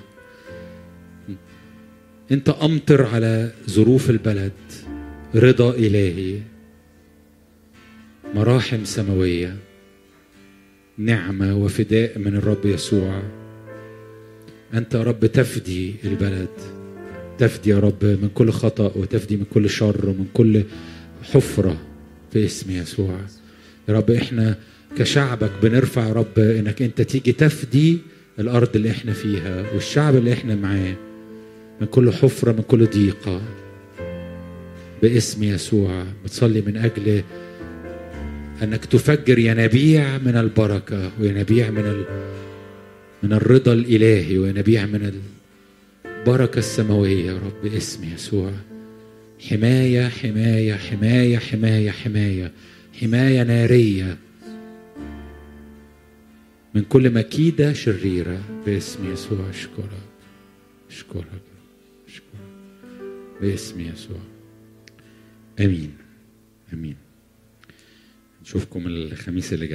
انت امطر على ظروف البلد رضا الهي مراحم سماويه نعمه وفداء من الرب يسوع انت يا رب تفدي البلد تفدي يا رب من كل خطا وتفدي من كل شر ومن كل حفره باسم يسوع يا رب احنا كشعبك بنرفع يا رب انك انت تيجي تفدي الارض اللي احنا فيها والشعب اللي احنا معاه من كل حفره من كل ضيقه باسم يسوع بتصلي من اجل انك تفجر ينابيع من البركه وينابيع من ال... من الرضا الالهي وينابيع من البركه السماويه يا رب باسم يسوع حمايه حمايه حمايه حمايه حمايه حمايه ناريه من كل مكيده شريره باسم يسوع اشكرك اشكرك اشكرك باسم يسوع امين امين نشوفكم الخميس اللي جاي